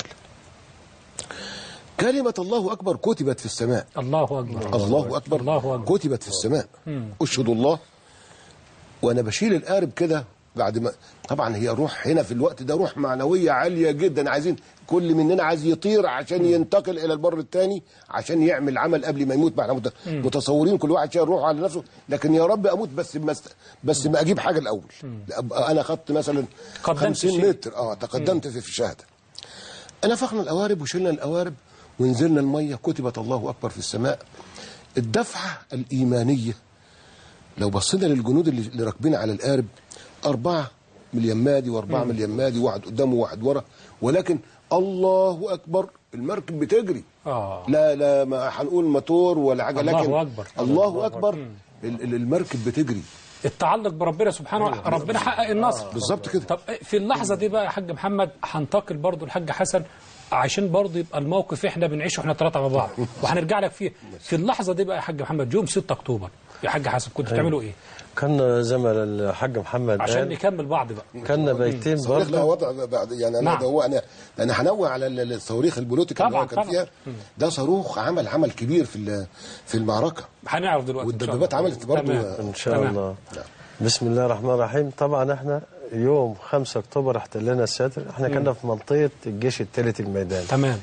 كلمة الله أكبر كتبت في السماء الله اكبر الله أكبر الله أكبر. كتبت في السماء أشهد الله وأنا بشيل القارب كده بعد ما طبعا هي روح هنا في الوقت ده روح معنوية عالية جدا عايزين كل مننا عايز يطير عشان ينتقل إلى البر الثاني عشان يعمل عمل قبل ما يموت ما احنا مت- متصورين كل واحد شايل روحه على نفسه لكن يا رب أموت بس ما است- بس ما أجيب حاجة الأول أبقى أنا خدت مثلا قدمت 50 شيء. متر اه تقدمت في في الشهادة نفخنا القوارب وشلنا القوارب ونزلنا الميه كتبت الله اكبر في السماء الدفعة الإيمانية لو بصينا للجنود اللي اللي راكبين على القارب أربعة من اليمادي وأربعة من اليمادي واحد قدامه وواحد ورا ولكن الله أكبر المركب بتجري آه. لا لا ما هنقول موتور ولا حاجة الله لكن أكبر. الله أكبر ال- ال- المركب بتجري التعلق بربنا سبحانه ربنا حقق النصر بالظبط كده طب في اللحظة دي بقى يا حاج محمد هنتقل برضو الحاج حسن عشان برضو يبقى الموقف احنا بنعيشه احنا ثلاثة مع بعض وهنرجع لك فيه في اللحظة دي بقى يا حاج محمد يوم 6 أكتوبر يا حاج حسن كنتوا بتعملوا ايه؟ كان زي ما الحاج محمد عشان قال نكمل بعض بقى كان بيتين صواريخ لها برضه وضع بعد يعني انا نعم. ده هو انا انا هنوه على ال- الصواريخ البولوتيك اللي طبعاً، هو كان طبعاً. فيها ده صاروخ عمل عمل كبير في ال- في المعركه هنعرف دلوقتي إن شاء والدبابات الله. عملت برضو تمام. ان شاء تمام. الله بسم الله الرحمن الرحيم طبعا احنا يوم 5 اكتوبر احتلنا الساتر احنا كنا في منطقه الجيش الثالث الميداني تمام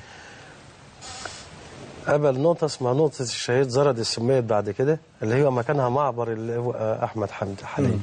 قبل نقطة اسمها نقطة الشهيد زرد السميت بعد كده اللي هو مكانها معبر اللي هو أحمد حمدي حاليا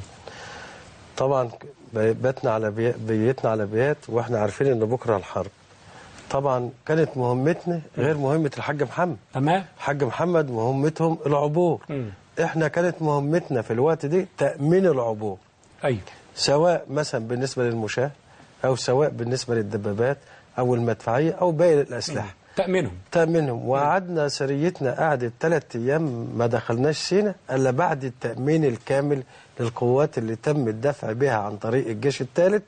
طبعا بيتنا على بي... بيتنا على بيات واحنا عارفين ان بكره الحرب طبعا كانت مهمتنا غير مهمة الحاج محمد تمام الحاج محمد مهمتهم العبور مم. احنا كانت مهمتنا في الوقت دي تأمين العبور ايوه سواء مثلا بالنسبة للمشاة أو سواء بالنسبة للدبابات أو المدفعية أو باقي الأسلحة تأمينهم تأمينهم وقعدنا سريتنا قعدت ثلاث أيام ما دخلناش سينا إلا بعد التأمين الكامل للقوات اللي تم الدفع بها عن طريق الجيش الثالث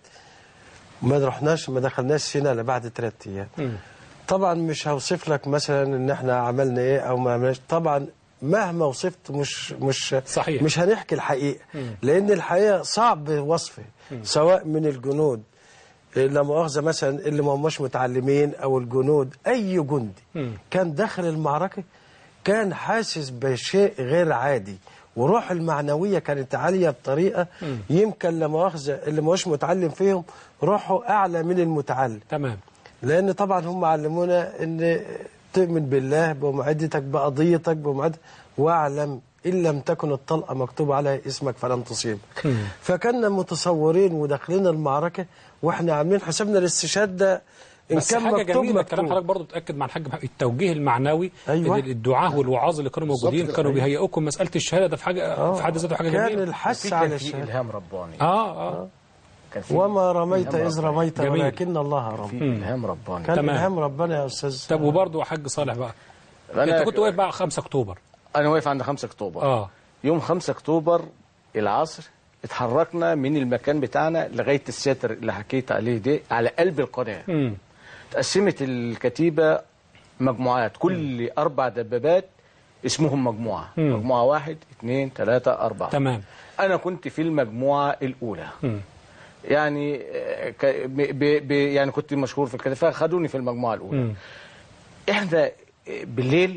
ما رحناش ما دخلناش سينا إلا بعد ثلاث أيام طبعا مش هوصف لك مثلا ان احنا عملنا ايه او ما عملناش طبعا مهما وصفت مش مش صحيح. مش هنحكي الحقيقه لان الحقيقه صعب وصفها سواء من الجنود إيه، لا مؤاخذه مثلا اللي ما هماش متعلمين او الجنود اي جندي كان داخل المعركه كان حاسس بشيء غير عادي وروح المعنويه كانت عاليه بطريقه يمكن لا مؤاخذه اللي ما هوش متعلم فيهم روحه اعلى من المتعلم تمام لان طبعا هم علمونا ان تؤمن بالله بمعدتك بقضيتك بمعد واعلم ان لم تكن الطلقه مكتوب عليها اسمك فلن تصيبك فكنا متصورين وداخلين المعركه واحنا عاملين حسابنا الاستشهاد ده ان بس كان حاجه مكتوب جميله كلام مكتوب حضرتك برضه تاكد مع الحاج محمد التوجيه المعنوي أيوة. ال- الدعاه والوعاظ اللي كانوا بالظبط موجودين كده، كانوا أيوة. بيهيئوكم مساله الشهاده ده في حاجه في حد ذاته حاجه كان جميله الحث في على كان في الشهاده الهام رباني اه اه كان في وما رميت إلهام اذ رباني. رميت جميل. ولكن الله في رمى الهام رباني كان تمام. الهام ربنا يا استاذ طب وبرضه يا حاج صالح بقى أنا انت كنت واقف بقى 5 اكتوبر انا واقف عند 5 اكتوبر اه يوم 5 اكتوبر العصر اتحركنا من المكان بتاعنا لغايه الساتر اللي حكيت عليه ده على قلب القناه امم تقسمت الكتيبه مجموعات كل اربع دبابات اسمهم مجموعه مم. مجموعه واحد اثنين ثلاثه اربعه تمام انا كنت في المجموعه الاولى مم. يعني آه، ك- ب- ب- ب- يعني كنت مشهور في الكتيبه فخدوني في المجموعه الاولى مم. احنا بالليل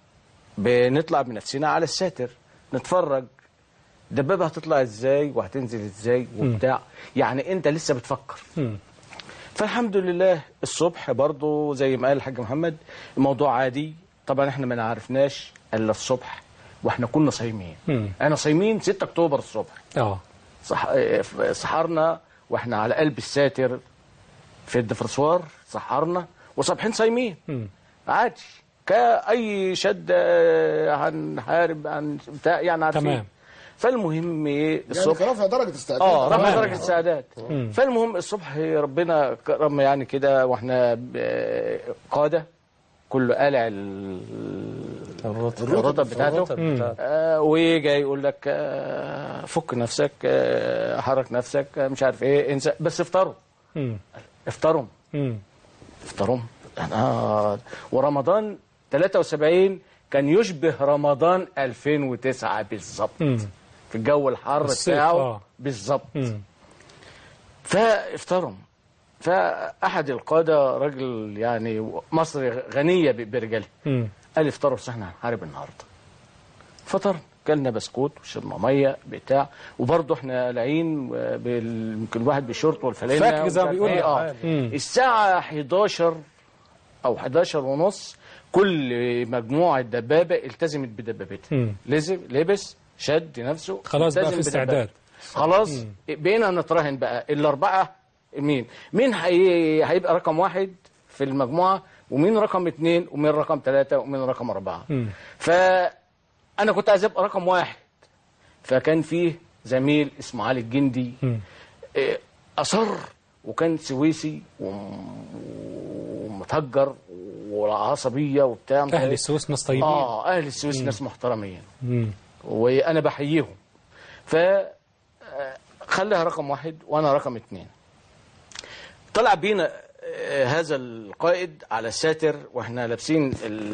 بنطلع بنفسنا على الساتر نتفرج دبابة هتطلع ازاي وهتنزل ازاي وبتاع يعني انت لسه بتفكر مم. فالحمد لله الصبح برضو زي ما قال الحاج محمد الموضوع عادي طبعا احنا ما عرفناش الا الصبح واحنا كنا صايمين مم. انا صايمين 6 اكتوبر الصبح اه صح... اه، سحرنا واحنا على قلب الساتر في الدفرسوار سحرنا وصبحين صايمين مم. عادي كأي شد اه، هنحارب عن بتاع يعني عارفين تمام. فالمهم ايه يعني الصبح كرفع درجه استعداد اه رفع تمام. درجه السعادات فالمهم الصبح ربنا كرم يعني كده واحنا ب- قاده كله قالع ال- الرطب بتاعته آه وجاي يقول لك آه فك نفسك آه حرك نفسك آه مش عارف ايه انسى بس افطروا مم. افطروا مم. افطروا آه ورمضان 73 كان يشبه رمضان 2009 بالظبط مم. في الجو الحر الصيف، بتاعه آه. بالظبط مم. فافترم فأحد القادة رجل يعني مصري غنية ب- برجاله مم. قال افطروا بس احنا هنحارب النهارده فطر كلنا بسكوت وشربنا ميه بتاع وبرضه احنا لاقيين بال- يمكن الواحد بالشورت والفانلة فك زي ما ومش عارف بيقولوا. ايه اه مم. الساعه 11 او 11 ونص كل مجموعه دبابه التزمت بدبابتها مم. لزم لبس شد نفسه خلاص بقى التزم في استعداد. بدبابته. خلاص بقينا نتراهن بقى الاربعه مين مين هي... هيبقى رقم واحد في المجموعه ومين رقم اثنين ومين رقم ثلاثه ومين رقم اربعه مم. ف انا كنت عايز ابقى رقم واحد فكان فيه زميل اسمه علي الجندي إيه، اصر وكان سويسي وم- ومتهجر وعصبيه وبتاع اهل السويس ناس طيبين اه اهل السويس ناس محترمين مم. وانا بحييهم ف آه، خليها رقم واحد وانا رقم اتنين طلع بينا آه، هذا القائد على الساتر واحنا لابسين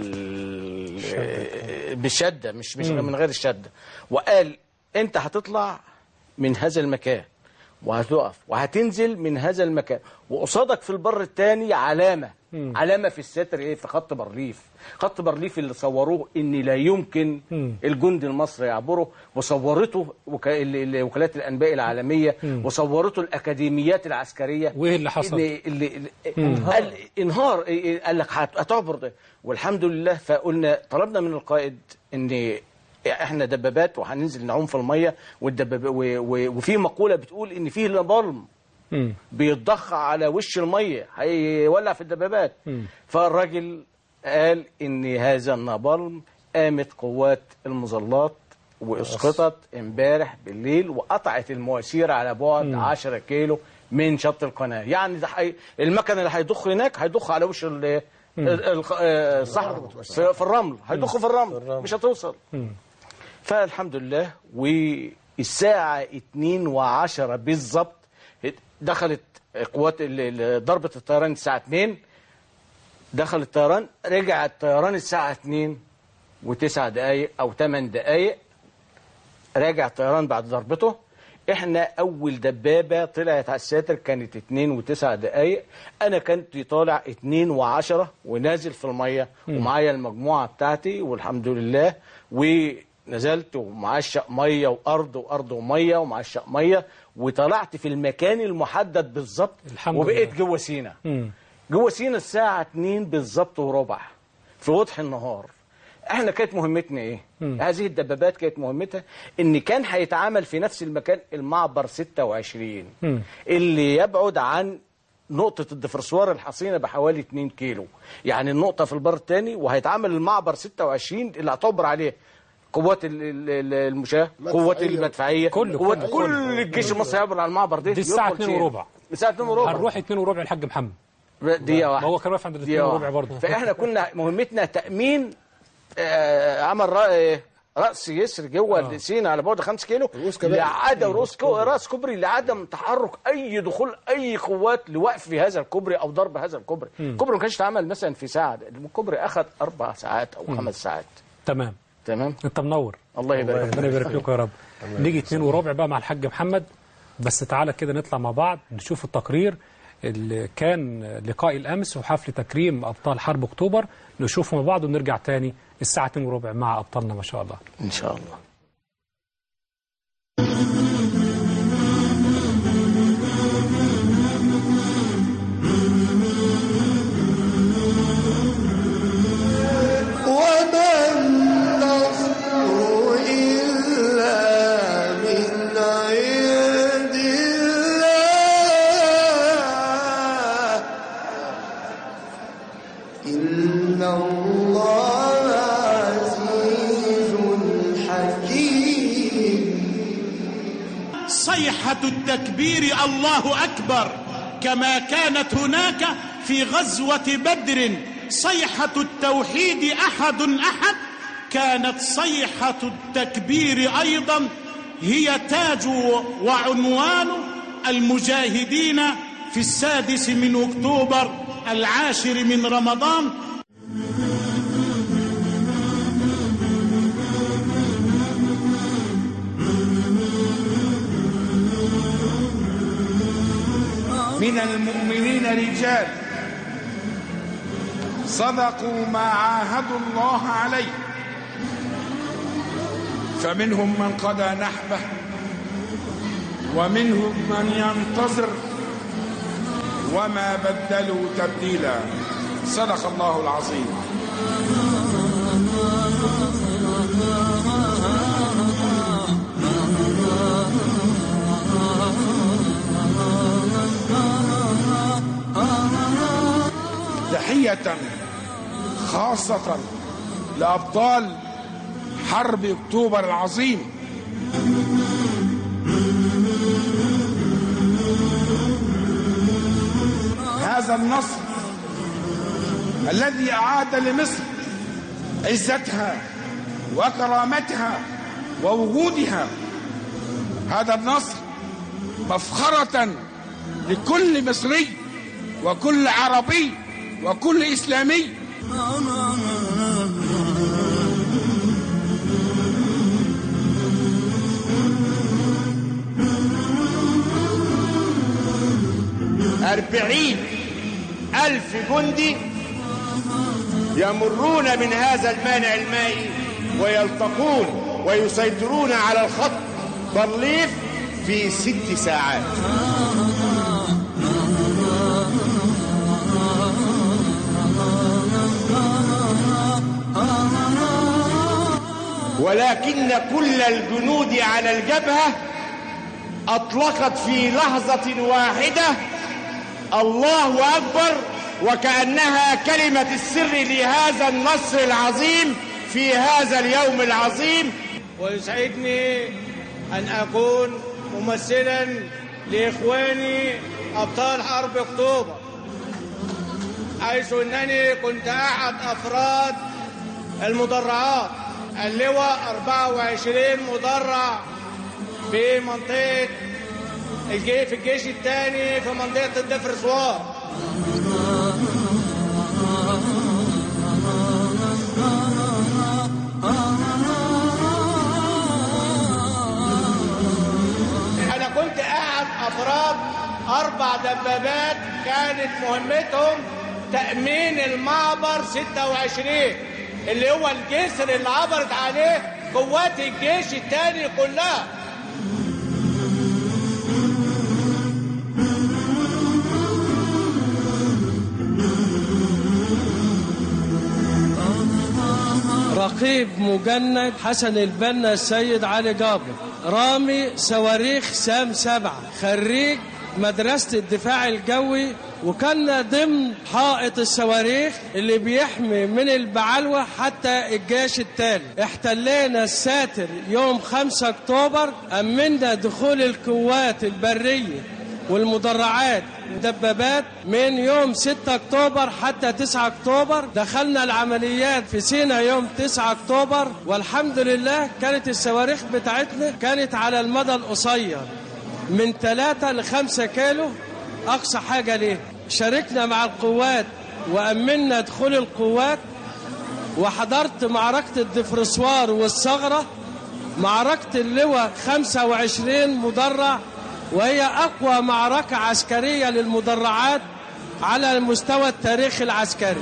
ال- آه، بالشده مش مش من غير الشده وقال انت هتطلع من هذا المكان وهتقف وهتنزل من هذا المكان وقصادك في البر الثاني علامه علامه في الستر ايه في خط بارليف خط بارليف اللي صوروه ان لا يمكن الجندي المصري يعبره وصورته وكا... ال- ال- وكالات الانباء العالميه وصورته الاكاديميات العسكريه وإيه اللي حصل؟ اللي اللي اللي قال انهار إيه- إيه، قال لك هت- هتعبر ده والحمد لله فقلنا طلبنا من القائد ان احنا دبابات وهننزل نعوم في الميه والدباب و... و... وفي مقوله بتقول ان فيه لبلم مم. بيتضخ على وش الميه هيولع في الدبابات فالراجل قال ان هذا النابلم قامت قوات المظلات واسقطت امبارح بالليل وقطعت المواسير على بعد 10 كيلو من شط القناه يعني ده حي... المكن اللي هيضخ هناك هيضخ على وش ال... ال- ال- آه، الصحراء في في الرمل هيضخ في الرمل مش هتوصل فالحمد لله والساعة 2 وعشرة بالظبط دخلت قوات ال- ال- ضربة الطيران الساعة 2 دخل الطيران رجع الطيران الساعة 2 و9 دقايق أو 8 دقايق راجع الطيران بعد ضربته احنا اول دبابه طلعت على الساتر كانت 2 و9 دقائق انا كنت طالع 2 و10 ونازل في الميه ومعايا المجموعه بتاعتي والحمد لله ونزلت ومعشق ميه وارض وارض وميه ومعشق ميه وطلعت في المكان المحدد بالظبط الحمد وبقيت لله. جوه سينا مم. جوه سينا الساعة 2 بالظبط وربع في وضح النهار احنا كانت مهمتنا ايه هذه الدبابات كانت مهمتها ان كان هيتعامل في نفس المكان المعبر 26 اللي يبعد عن نقطة الدفرسوار الحصينة بحوالي 2 كيلو يعني النقطة في البر الثاني وهيتعامل المعبر 26 اللي هتعبر عليه قوات ال- ال- ال- المشاة قوات مدفعية. المدفعية كله- قوات كله- كل الجيش المصري يعبر على المعبر ده دي الساعة يدخل 2 سينا. وربع. الساعة 2 وربع هنروح 2 وربع الحاج محمد دقيقة واحدة هو كان واقف عند الاثنين دقيقة وربع واحدة. برضه. فاحنا كنا مهمتنا تأمين آه، عمل رأي رأس يسر جوه سينا على بعد 5 كيلو رؤوس كباري. لعدم رؤوس كو- راس كوبري لعدم تحرك اي دخول اي قوات لوقف هذا الكوبري او ضرب هذا الكوبري الكوبري ما كانش اتعمل مثلا في ساعه الكوبري اخذ اربع ساعات او خمس ساعات تمام تمام انت منور الله يبارك فيك. ربنا يبارك لكم يا رب نيجي اتنين وربع بقى مع الحاج محمد بس تعالى كده نطلع مع بعض نشوف التقرير اللي كان لقاء الامس وحفل تكريم ابطال حرب اكتوبر نشوفه مع بعض ونرجع تاني الساعه 2 وربع مع ابطالنا ما شاء الله ان شاء الله وما النصر إلا من عند الله إن الله عزيز حكيم صيحة التكبير الله أكبر كما كانت هناك في غزوة بدر صيحة التوحيد أحد أحد كانت صيحة التكبير أيضا هي تاج وعنوان المجاهدين في السادس من أكتوبر العاشر من رمضان من المؤمنين رجال صدقوا ما عاهدوا الله عليه فمنهم من قضى نحبه ومنهم من ينتظر وما بدلوا تبديلا صدق الله العظيم تحية خاصة لأبطال حرب اكتوبر العظيم هذا النصر الذي اعاد لمصر عزتها وكرامتها ووجودها هذا النصر مفخرة لكل مصري وكل عربي وكل إسلامي أربعين ألف جندي يمرون من هذا المانع المائي ويلتقون ويسيطرون على الخط بارليف في ست ساعات ولكن كل الجنود على الجبهة أطلقت في لحظة واحدة الله أكبر وكأنها كلمة السر لهذا النصر العظيم في هذا اليوم العظيم ويسعدني أن أكون ممثلا لإخواني أبطال حرب أكتوبر حيث أنني كنت أحد أفراد المدرعات اللواء 24 مدرع في منطقة الجي في الجيش الثاني في منطقة الدفرسوار أنا كنت أحد أفراد أربع دبابات كانت مهمتهم تأمين المعبر 26 اللي هو الجسر اللي عبرت عليه قوات الجيش الثاني كلها رقيب مجند حسن البنا السيد علي جابر رامي صواريخ سام سبعة خريج مدرسة الدفاع الجوي وكان ضمن حائط الصواريخ اللي بيحمي من البعلوة حتى الجيش التالي احتلينا الساتر يوم 5 اكتوبر امنا دخول القوات البرية والمدرعات والدبابات من يوم 6 اكتوبر حتى 9 اكتوبر دخلنا العمليات في سينا يوم 9 اكتوبر والحمد لله كانت الصواريخ بتاعتنا كانت على المدى القصير من 3 ل 5 كيلو اقصى حاجه ليه شاركنا مع القوات وامنا دخول القوات وحضرت معركه الدفرسوار والثغره معركه اللواء 25 مدرع وهي اقوى معركه عسكريه للمدرعات على المستوى التاريخي العسكري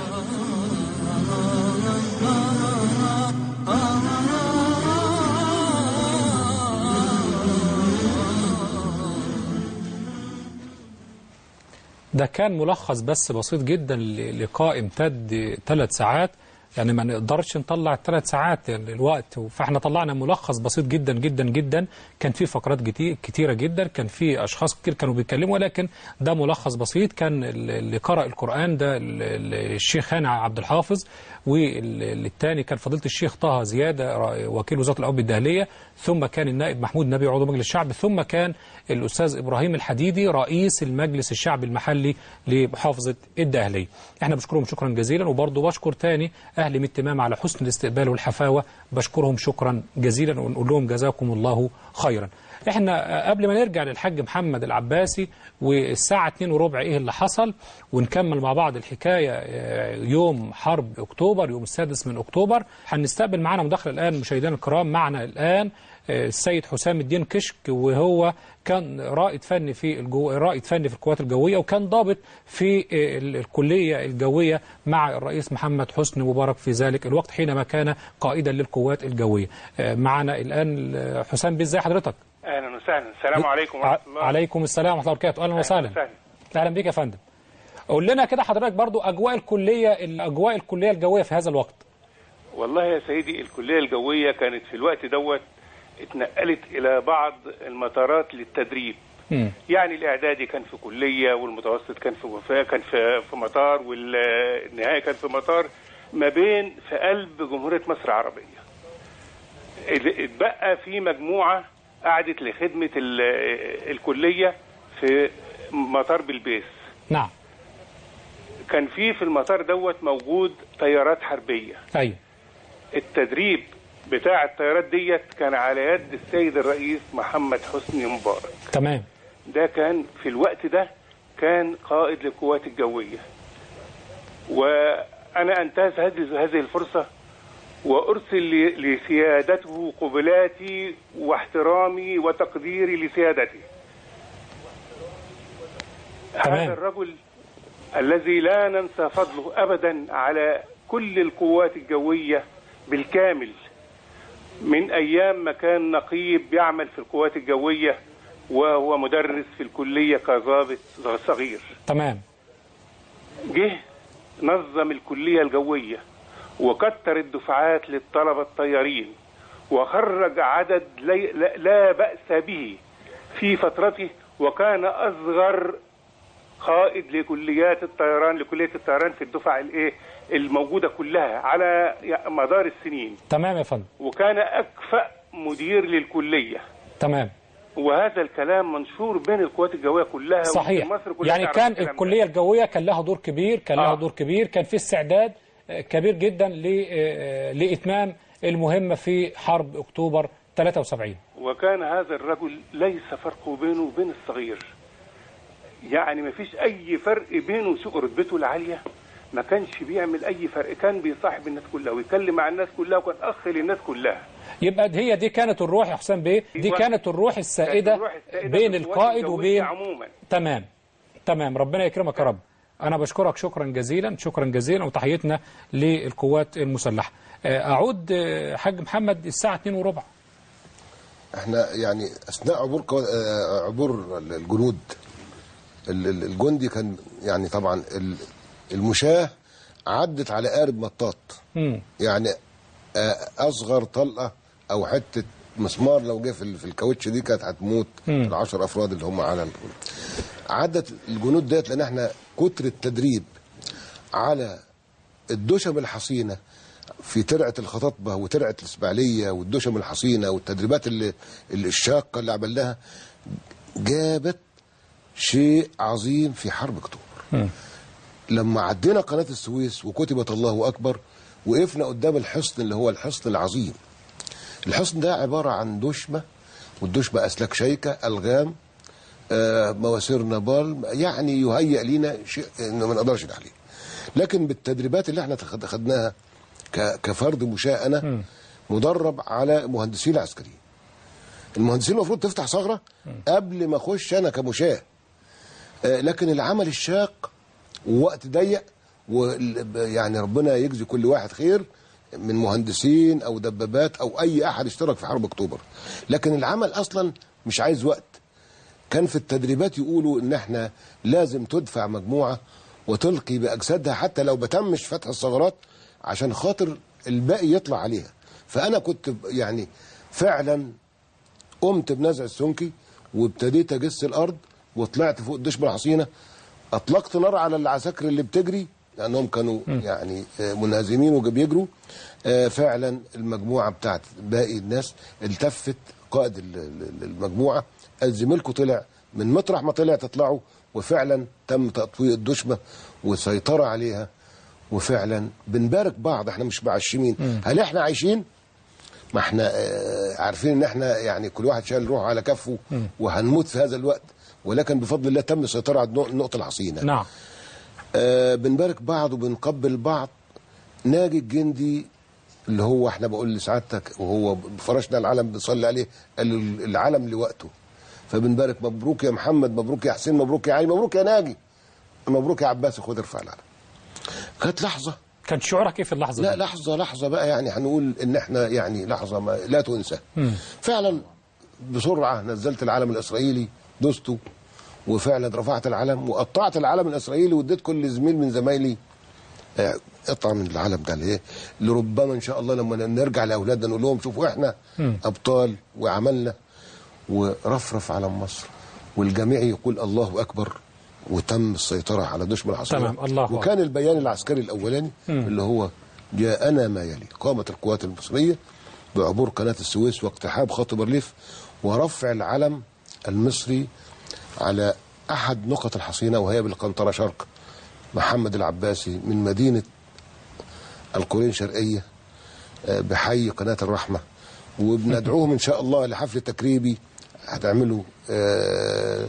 ده كان ملخص بس بسيط جدا للقاء امتد ثلاث ساعات يعني ما نقدرش نطلع الثلاث ساعات الوقت فاحنا طلعنا ملخص بسيط جدا جدا جدا كان في فقرات جتي- كتيرة جدا كان في أشخاص كتير كانوا بيتكلموا ولكن ده ملخص بسيط كان اللي قرأ القرآن ده ال- ال- الشيخ هاني عبد الحافظ والثاني كان فضيلة الشيخ طه زيادة را- وكيل وزارة الأوقاف الداخلية ثم كان النائب محمود نبي عضو مجلس الشعب ثم كان الأستاذ إبراهيم الحديدي رئيس المجلس الشعبي المحلي لمحافظة الداهلية احنا بشكرهم شكرا جزيلا وبرضه بشكر تاني أهل من التمام على حسن الاستقبال والحفاوة بشكرهم شكرا جزيلا ونقول لهم جزاكم الله خيرا احنا قبل ما نرجع للحاج محمد العباسي والساعة 2 وربع ايه اللي حصل ونكمل مع بعض الحكاية آه، يوم حرب اكتوبر يوم السادس من اكتوبر هنستقبل معنا مداخلة الان مشاهدينا الكرام معنا الان آه، السيد حسام الدين كشك وهو كان رائد فني في الجو... رائد فني في القوات الجوية وكان ضابط في آه، ال- الكلية الجوية مع الرئيس محمد حسني مبارك في ذلك الوقت حينما كان قائدا للقوات الجوية آه، معنا الآن آه، حسام بيه ازي حضرتك اهلا وسهلا السلام عليكم ورحمه الله عليكم السلام ورحمه الله وبركاته اهلا وسهلا وسهلا. اهلا بيك يا فندم قول لنا كده حضرتك برضو اجواء الكليه الاجواء الكليه الجويه في هذا الوقت والله يا سيدي الكليه الجويه كانت في الوقت دوت اتنقلت الى بعض المطارات للتدريب مم. يعني الاعدادي كان في كليه والمتوسط كان في وفاه كان في في مطار والنهائي كان في مطار ما بين في قلب جمهوريه مصر العربيه ال- اتبقى في مجموعة قعدت لخدمة ال- الكلية في مطار بلبيس نعم كان في في المطار دوت موجود طيارات حربية أيوه التدريب بتاع الطيارات ديت كان على يد السيد الرئيس محمد حسني مبارك تمام ده كان في الوقت ده كان قائد للقوات الجوية وأنا أنتهز هذه هذه الفرصة وأرسل ل- لسيادته قبلاتي واحترامي وتقديري لسيادته هذا الرجل الذي لا ننسى فضله أبدا على كل القوات الجوية بالكامل من أيام ما كان نقيب يعمل في القوات الجوية وهو مدرس في الكلية كظابط صغير تمام جه نظم الكلية الجوية وكتر الدفعات للطلبة الطيارين وخرج عدد لي- لا- لا بأس به في فترته وكان أصغر قائد لكليات الطيران لكلية الطيران في الدفع الايه الموجودة كلها على مدار السنين تمام يا فندم وكان أكفأ مدير للكلية تمام وهذا الكلام منشور بين القوات الجوية كلها صحيح ومصر كلها يعني تعرف كان الكلام ده. الكلية الجوية كان لها دور كبير كان لها دور كبير كان في استعداد آه، كبير جدا ل- آه، لإتمام المهمة في حرب أكتوبر 73 وكان هذا الرجل ليس فرق بينه وبين الصغير يعني ما فيش اي فرق بينه وسوء رتبته العاليه ما كانش بيعمل اي فرق كان بيصاحب الناس كلها ويتكلم مع الناس كلها وكان اخ للناس كلها يبقى هي دي كانت الروح يا حسام بيه دي أيوة. كانت الروح السائدة الروح السائدة بين في القوات القائد الجوية وبين عموما تمام تمام ربنا يكرمك يا رب أنا بشكرك شكرا جزيلا شكرا جزيلا وتحيتنا للقوات المسلحة آه، أعود آه، حاج محمد الساعة 2 وربع احنا يعني اثناء عبور كو... آه، عبور الجنود ال- ال- الجندي كان يعني طبعا ال- المشاة عدت على قارب مطاط مم. يعني آه، اصغر طلقه او حته مسمار لو جه في ال- في الكاوتش دي كانت هتموت مم. العشر افراد اللي هم على ال- عدت الجنود ديت لان احنا كتر التدريب على الدشم الحصينه في ترعه الخطاطبه وترعه الاسماعيليه والدشم الحصينه والتدريبات اللي اللي الشاقه اللي عملناها جابت شيء عظيم في حرب اكتوبر لما عدينا قناه السويس وكتبت الله اكبر وقفنا قدام الحصن اللي هو الحصن العظيم الحصن ده عباره عن دشمه والدشمه اسلاك شيكه الغام آه، مواسير نابال يعني يهيئ لينا شيء إنه ما نقدرش عليه لكن بالتدريبات اللي احنا تخد- خدناها ك- كفرد مشاة انا مدرب على مهندسين العسكريين المهندسين المفروض تفتح ثغره قبل ما اخش انا كمشاة آه، لكن العمل الشاق ووقت ضيق ويعني ربنا يجزي كل واحد خير من مهندسين او دبابات او اي احد اشترك في حرب اكتوبر لكن العمل اصلا مش عايز وقت كان في التدريبات يقولوا ان احنا لازم تدفع مجموعه وتلقي باجسادها حتى لو بتمش فتح الثغرات عشان خاطر الباقي يطلع عليها فانا كنت ب- يعني فعلا قمت بنزع السنكي وابتديت اجس الارض وطلعت فوق الدشمه الحصينه اطلقت نار على العساكر اللي بتجري لانهم كانوا يعني آه، منهزمين وبيجروا آه، فعلا المجموعه بتاعت باقي الناس التفت قائد ال- ال- المجموعه قال زميلكم طلع من مطرح ما طلع تطلعوا وفعلا تم تطويق الدشمه وسيطره عليها وفعلا بنبارك بعض احنا مش معشمين هل احنا عايشين ما احنا آه، عارفين ان احنا يعني كل واحد شايل روحه على كفه وهنموت في هذا الوقت ولكن بفضل الله تم السيطره على النق- النقطه الحصينه نعم آه بنبارك بعض وبنقبل بعض ناجي الجندي اللي هو احنا بقول لسعادتك وهو فرشنا العلم بنصلي عليه قال له العلم لوقته فبنبارك مبروك يا محمد مبروك يا حسين مبروك يا علي مبروك يا ناجي مبروك يا عباس خد ارفع العلم كانت لحظه كان شعورك ايه في اللحظة لا دي؟ لحظه لحظه بقى يعني هنقول ان احنا يعني لحظه ما لا تنسى مم. فعلا بسرعه نزلت العلم الاسرائيلي دوسته وفعلا رفعت العلم وقطعت العلم الاسرائيلي واديت كل زميل من زمايلي آه، قطعه من العلم ده ليه؟ لربما ان شاء الله لما نرجع لاولادنا نقول لهم شوفوا احنا مم. ابطال وعملنا ورفرف علم مصر والجميع يقول الله اكبر وتم السيطره على دشم العصر تمام، الله أكبر. وكان البيان العسكري الاولاني مم. اللي هو جاءنا ما يلي قامت القوات المصريه بعبور قناة السويس واقتحام خط بارليف ورفع العلم المصري على أحد نقط الحصينة وهي بالقنطرة شرق محمد العباسي من مدينة القرين شرقية آه، بحي قناة الرحمة وبندعوهم إن شاء الله لحفل تكريبي هتعملوا آه،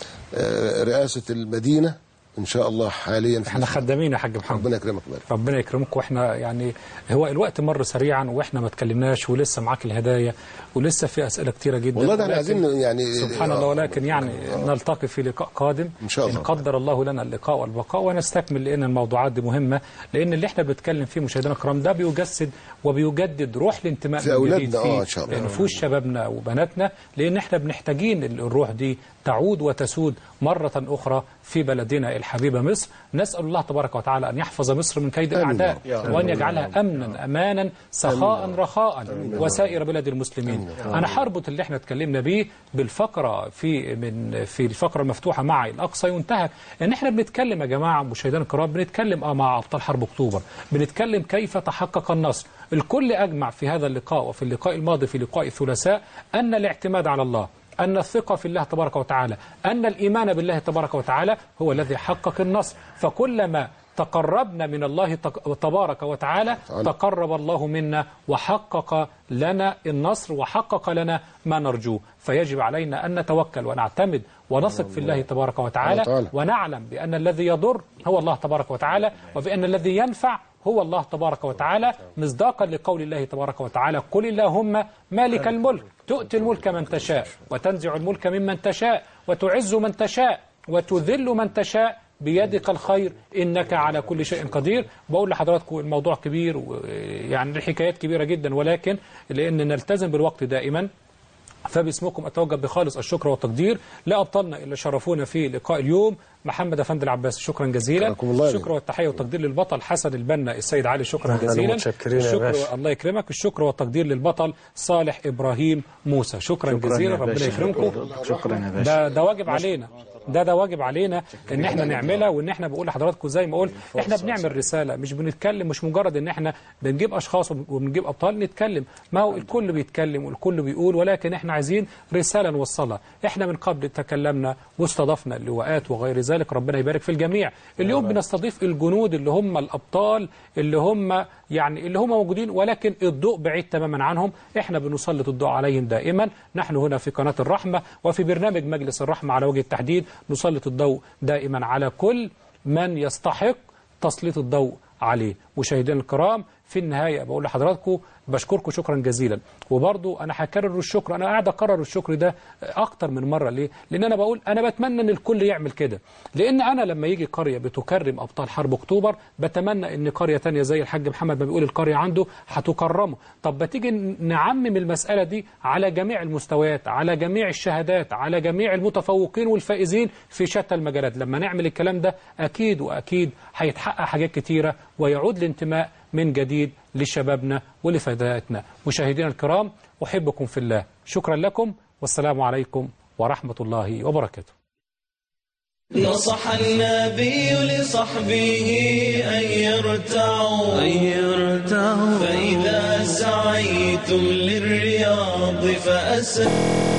آه، رئاسة المدينة إن شاء الله حاليا احنا خدامين يا حاج محمد ربنا يكرمك ويبارك. ربنا يكرمك واحنا يعني هو الوقت مر سريعا واحنا ما اتكلمناش ولسه معاك الهدايا ولسه في اسئله كتيره جدا والله ده احنا ولكن عايزين يعني سبحان الله ولكن يعني نلتقي في لقاء قادم إن شاء الله. إن قدر الله لنا اللقاء والبقاء ونستكمل لأن الموضوعات دي مهمة لأن اللي احنا بنتكلم فيه مشاهدينا الكرام ده بيجسد وبيجدد روح الانتماء في من أولادنا، جديد آه، إن شاء الله. نفوس شبابنا وبناتنا لأن احنا بنحتاجين الروح دي تعود وتسود مرة أخرى في بلدنا الحبيبة مصر نسأل الله تبارك وتعالى أن يحفظ مصر من كيد آمين. الأعداء يا رب. وأن يجعلها أمنا أمانا سخاء رخاء وسائر بلد المسلمين أنا هربط اللي احنا اتكلمنا بيه بالفقرة في من في الفقرة المفتوحة مع الأقصى ينتهك إن احنا بنتكلم يا جماعة مشاهدينا الكرام بنتكلم اه مع أبطال حرب أكتوبر بنتكلم كيف تحقق النصر الكل أجمع في هذا اللقاء وفي اللقاء الماضي في لقاء الثلاثاء أن الاعتماد على الله أن الثقة في الله تبارك وتعالى أن الإيمان بالله تبارك وتعالى هو الذي حقق النصر فكلما تقربنا من الله تق- تبارك وتعالى تقرب الله منا وحقق لنا النصر وحقق لنا ما نرجوه فيجب علينا أن نتوكل ونعتمد ونثق في الله تبارك وتعالى وتعالى. ونعلم بأن الذي يضر هو الله تبارك وتعالى وبأن الذي ينفع هو الله تبارك وتعالى مصداقا لقول الله تبارك وتعالى قل اللهم مالك الملك تؤتي الملك من تشاء وتنزع الملك ممن تشاء وتعز من تشاء وتذل من تشاء بيدك الخير إنك على كل شيء قدير بقول لحضراتكم الموضوع كبير ويعني الحكايات كبيرة جدا ولكن لأن نلتزم بالوقت دائما فباسمكم أتوجه بخالص الشكر والتقدير لأبطالنا اللي شرفونا في لقاء اليوم محمد أفندي العباس شكرا جزيلا شكركم الله يا الشكر والتحية والتقدير للبطل حسن البنا السيد علي شكرا أهلاً جزيلا ومتشكرين يا الشكر باشا. الله يكرمك الشكر والتقدير للبطل صالح إبراهيم موسى شكرا, شكراً جزيلا يا ربنا باشا. يكرمكم شكرا يا باشا ده ده واجب علينا ده ده واجب علينا ان احنا نعملها وان احنا بقول لحضراتكم زي ما قلت احنا بنعمل رساله مش بنتكلم مش مجرد ان احنا بنجيب اشخاص وبنجيب ابطال نتكلم ما هو الكل بيتكلم والكل بيقول ولكن احنا عايزين رساله نوصلها احنا من قبل تكلمنا واستضفنا اللواءات وغير ذلك ربنا يبارك في الجميع اليوم بنستضيف الجنود اللي هم الابطال اللي هم يعني اللي هم موجودين ولكن الضوء بعيد تماما عنهم احنا بنسلط الضوء عليهم دائما نحن هنا في قناة الرحمة وفي برنامج مجلس الرحمة على وجه التحديد نسلط الضوء دائما على كل من يستحق تسليط الضوء عليه مشاهدينا الكرام في النهاية بقول لحضراتكم بشكركم شكرا جزيلا وبرضو أنا هكرر الشكر أنا قاعد أكرر الشكر ده أكتر من مرة ليه؟ لأن أنا بقول أنا بتمنى أن الكل يعمل كده لأن أنا لما يجي قرية بتكرم أبطال حرب أكتوبر بتمنى أن قرية تانية زي الحاج محمد ما بيقول القرية عنده هتكرمه طب بتيجي نعمم المسألة دي على جميع المستويات على جميع الشهادات على جميع المتفوقين والفائزين في شتى المجالات لما نعمل الكلام ده أكيد وأكيد هيتحقق حاجات كتيرة ويعود الانتماء من جديد لشبابنا ولفتياتنا مشاهدينا الكرام أحبكم في الله شكرا لكم والسلام عليكم ورحمة الله وبركاته نصح النبي لصحبه أن يرتعوا, أن يرتعوا فإذا سعيتم للرياض فأسروا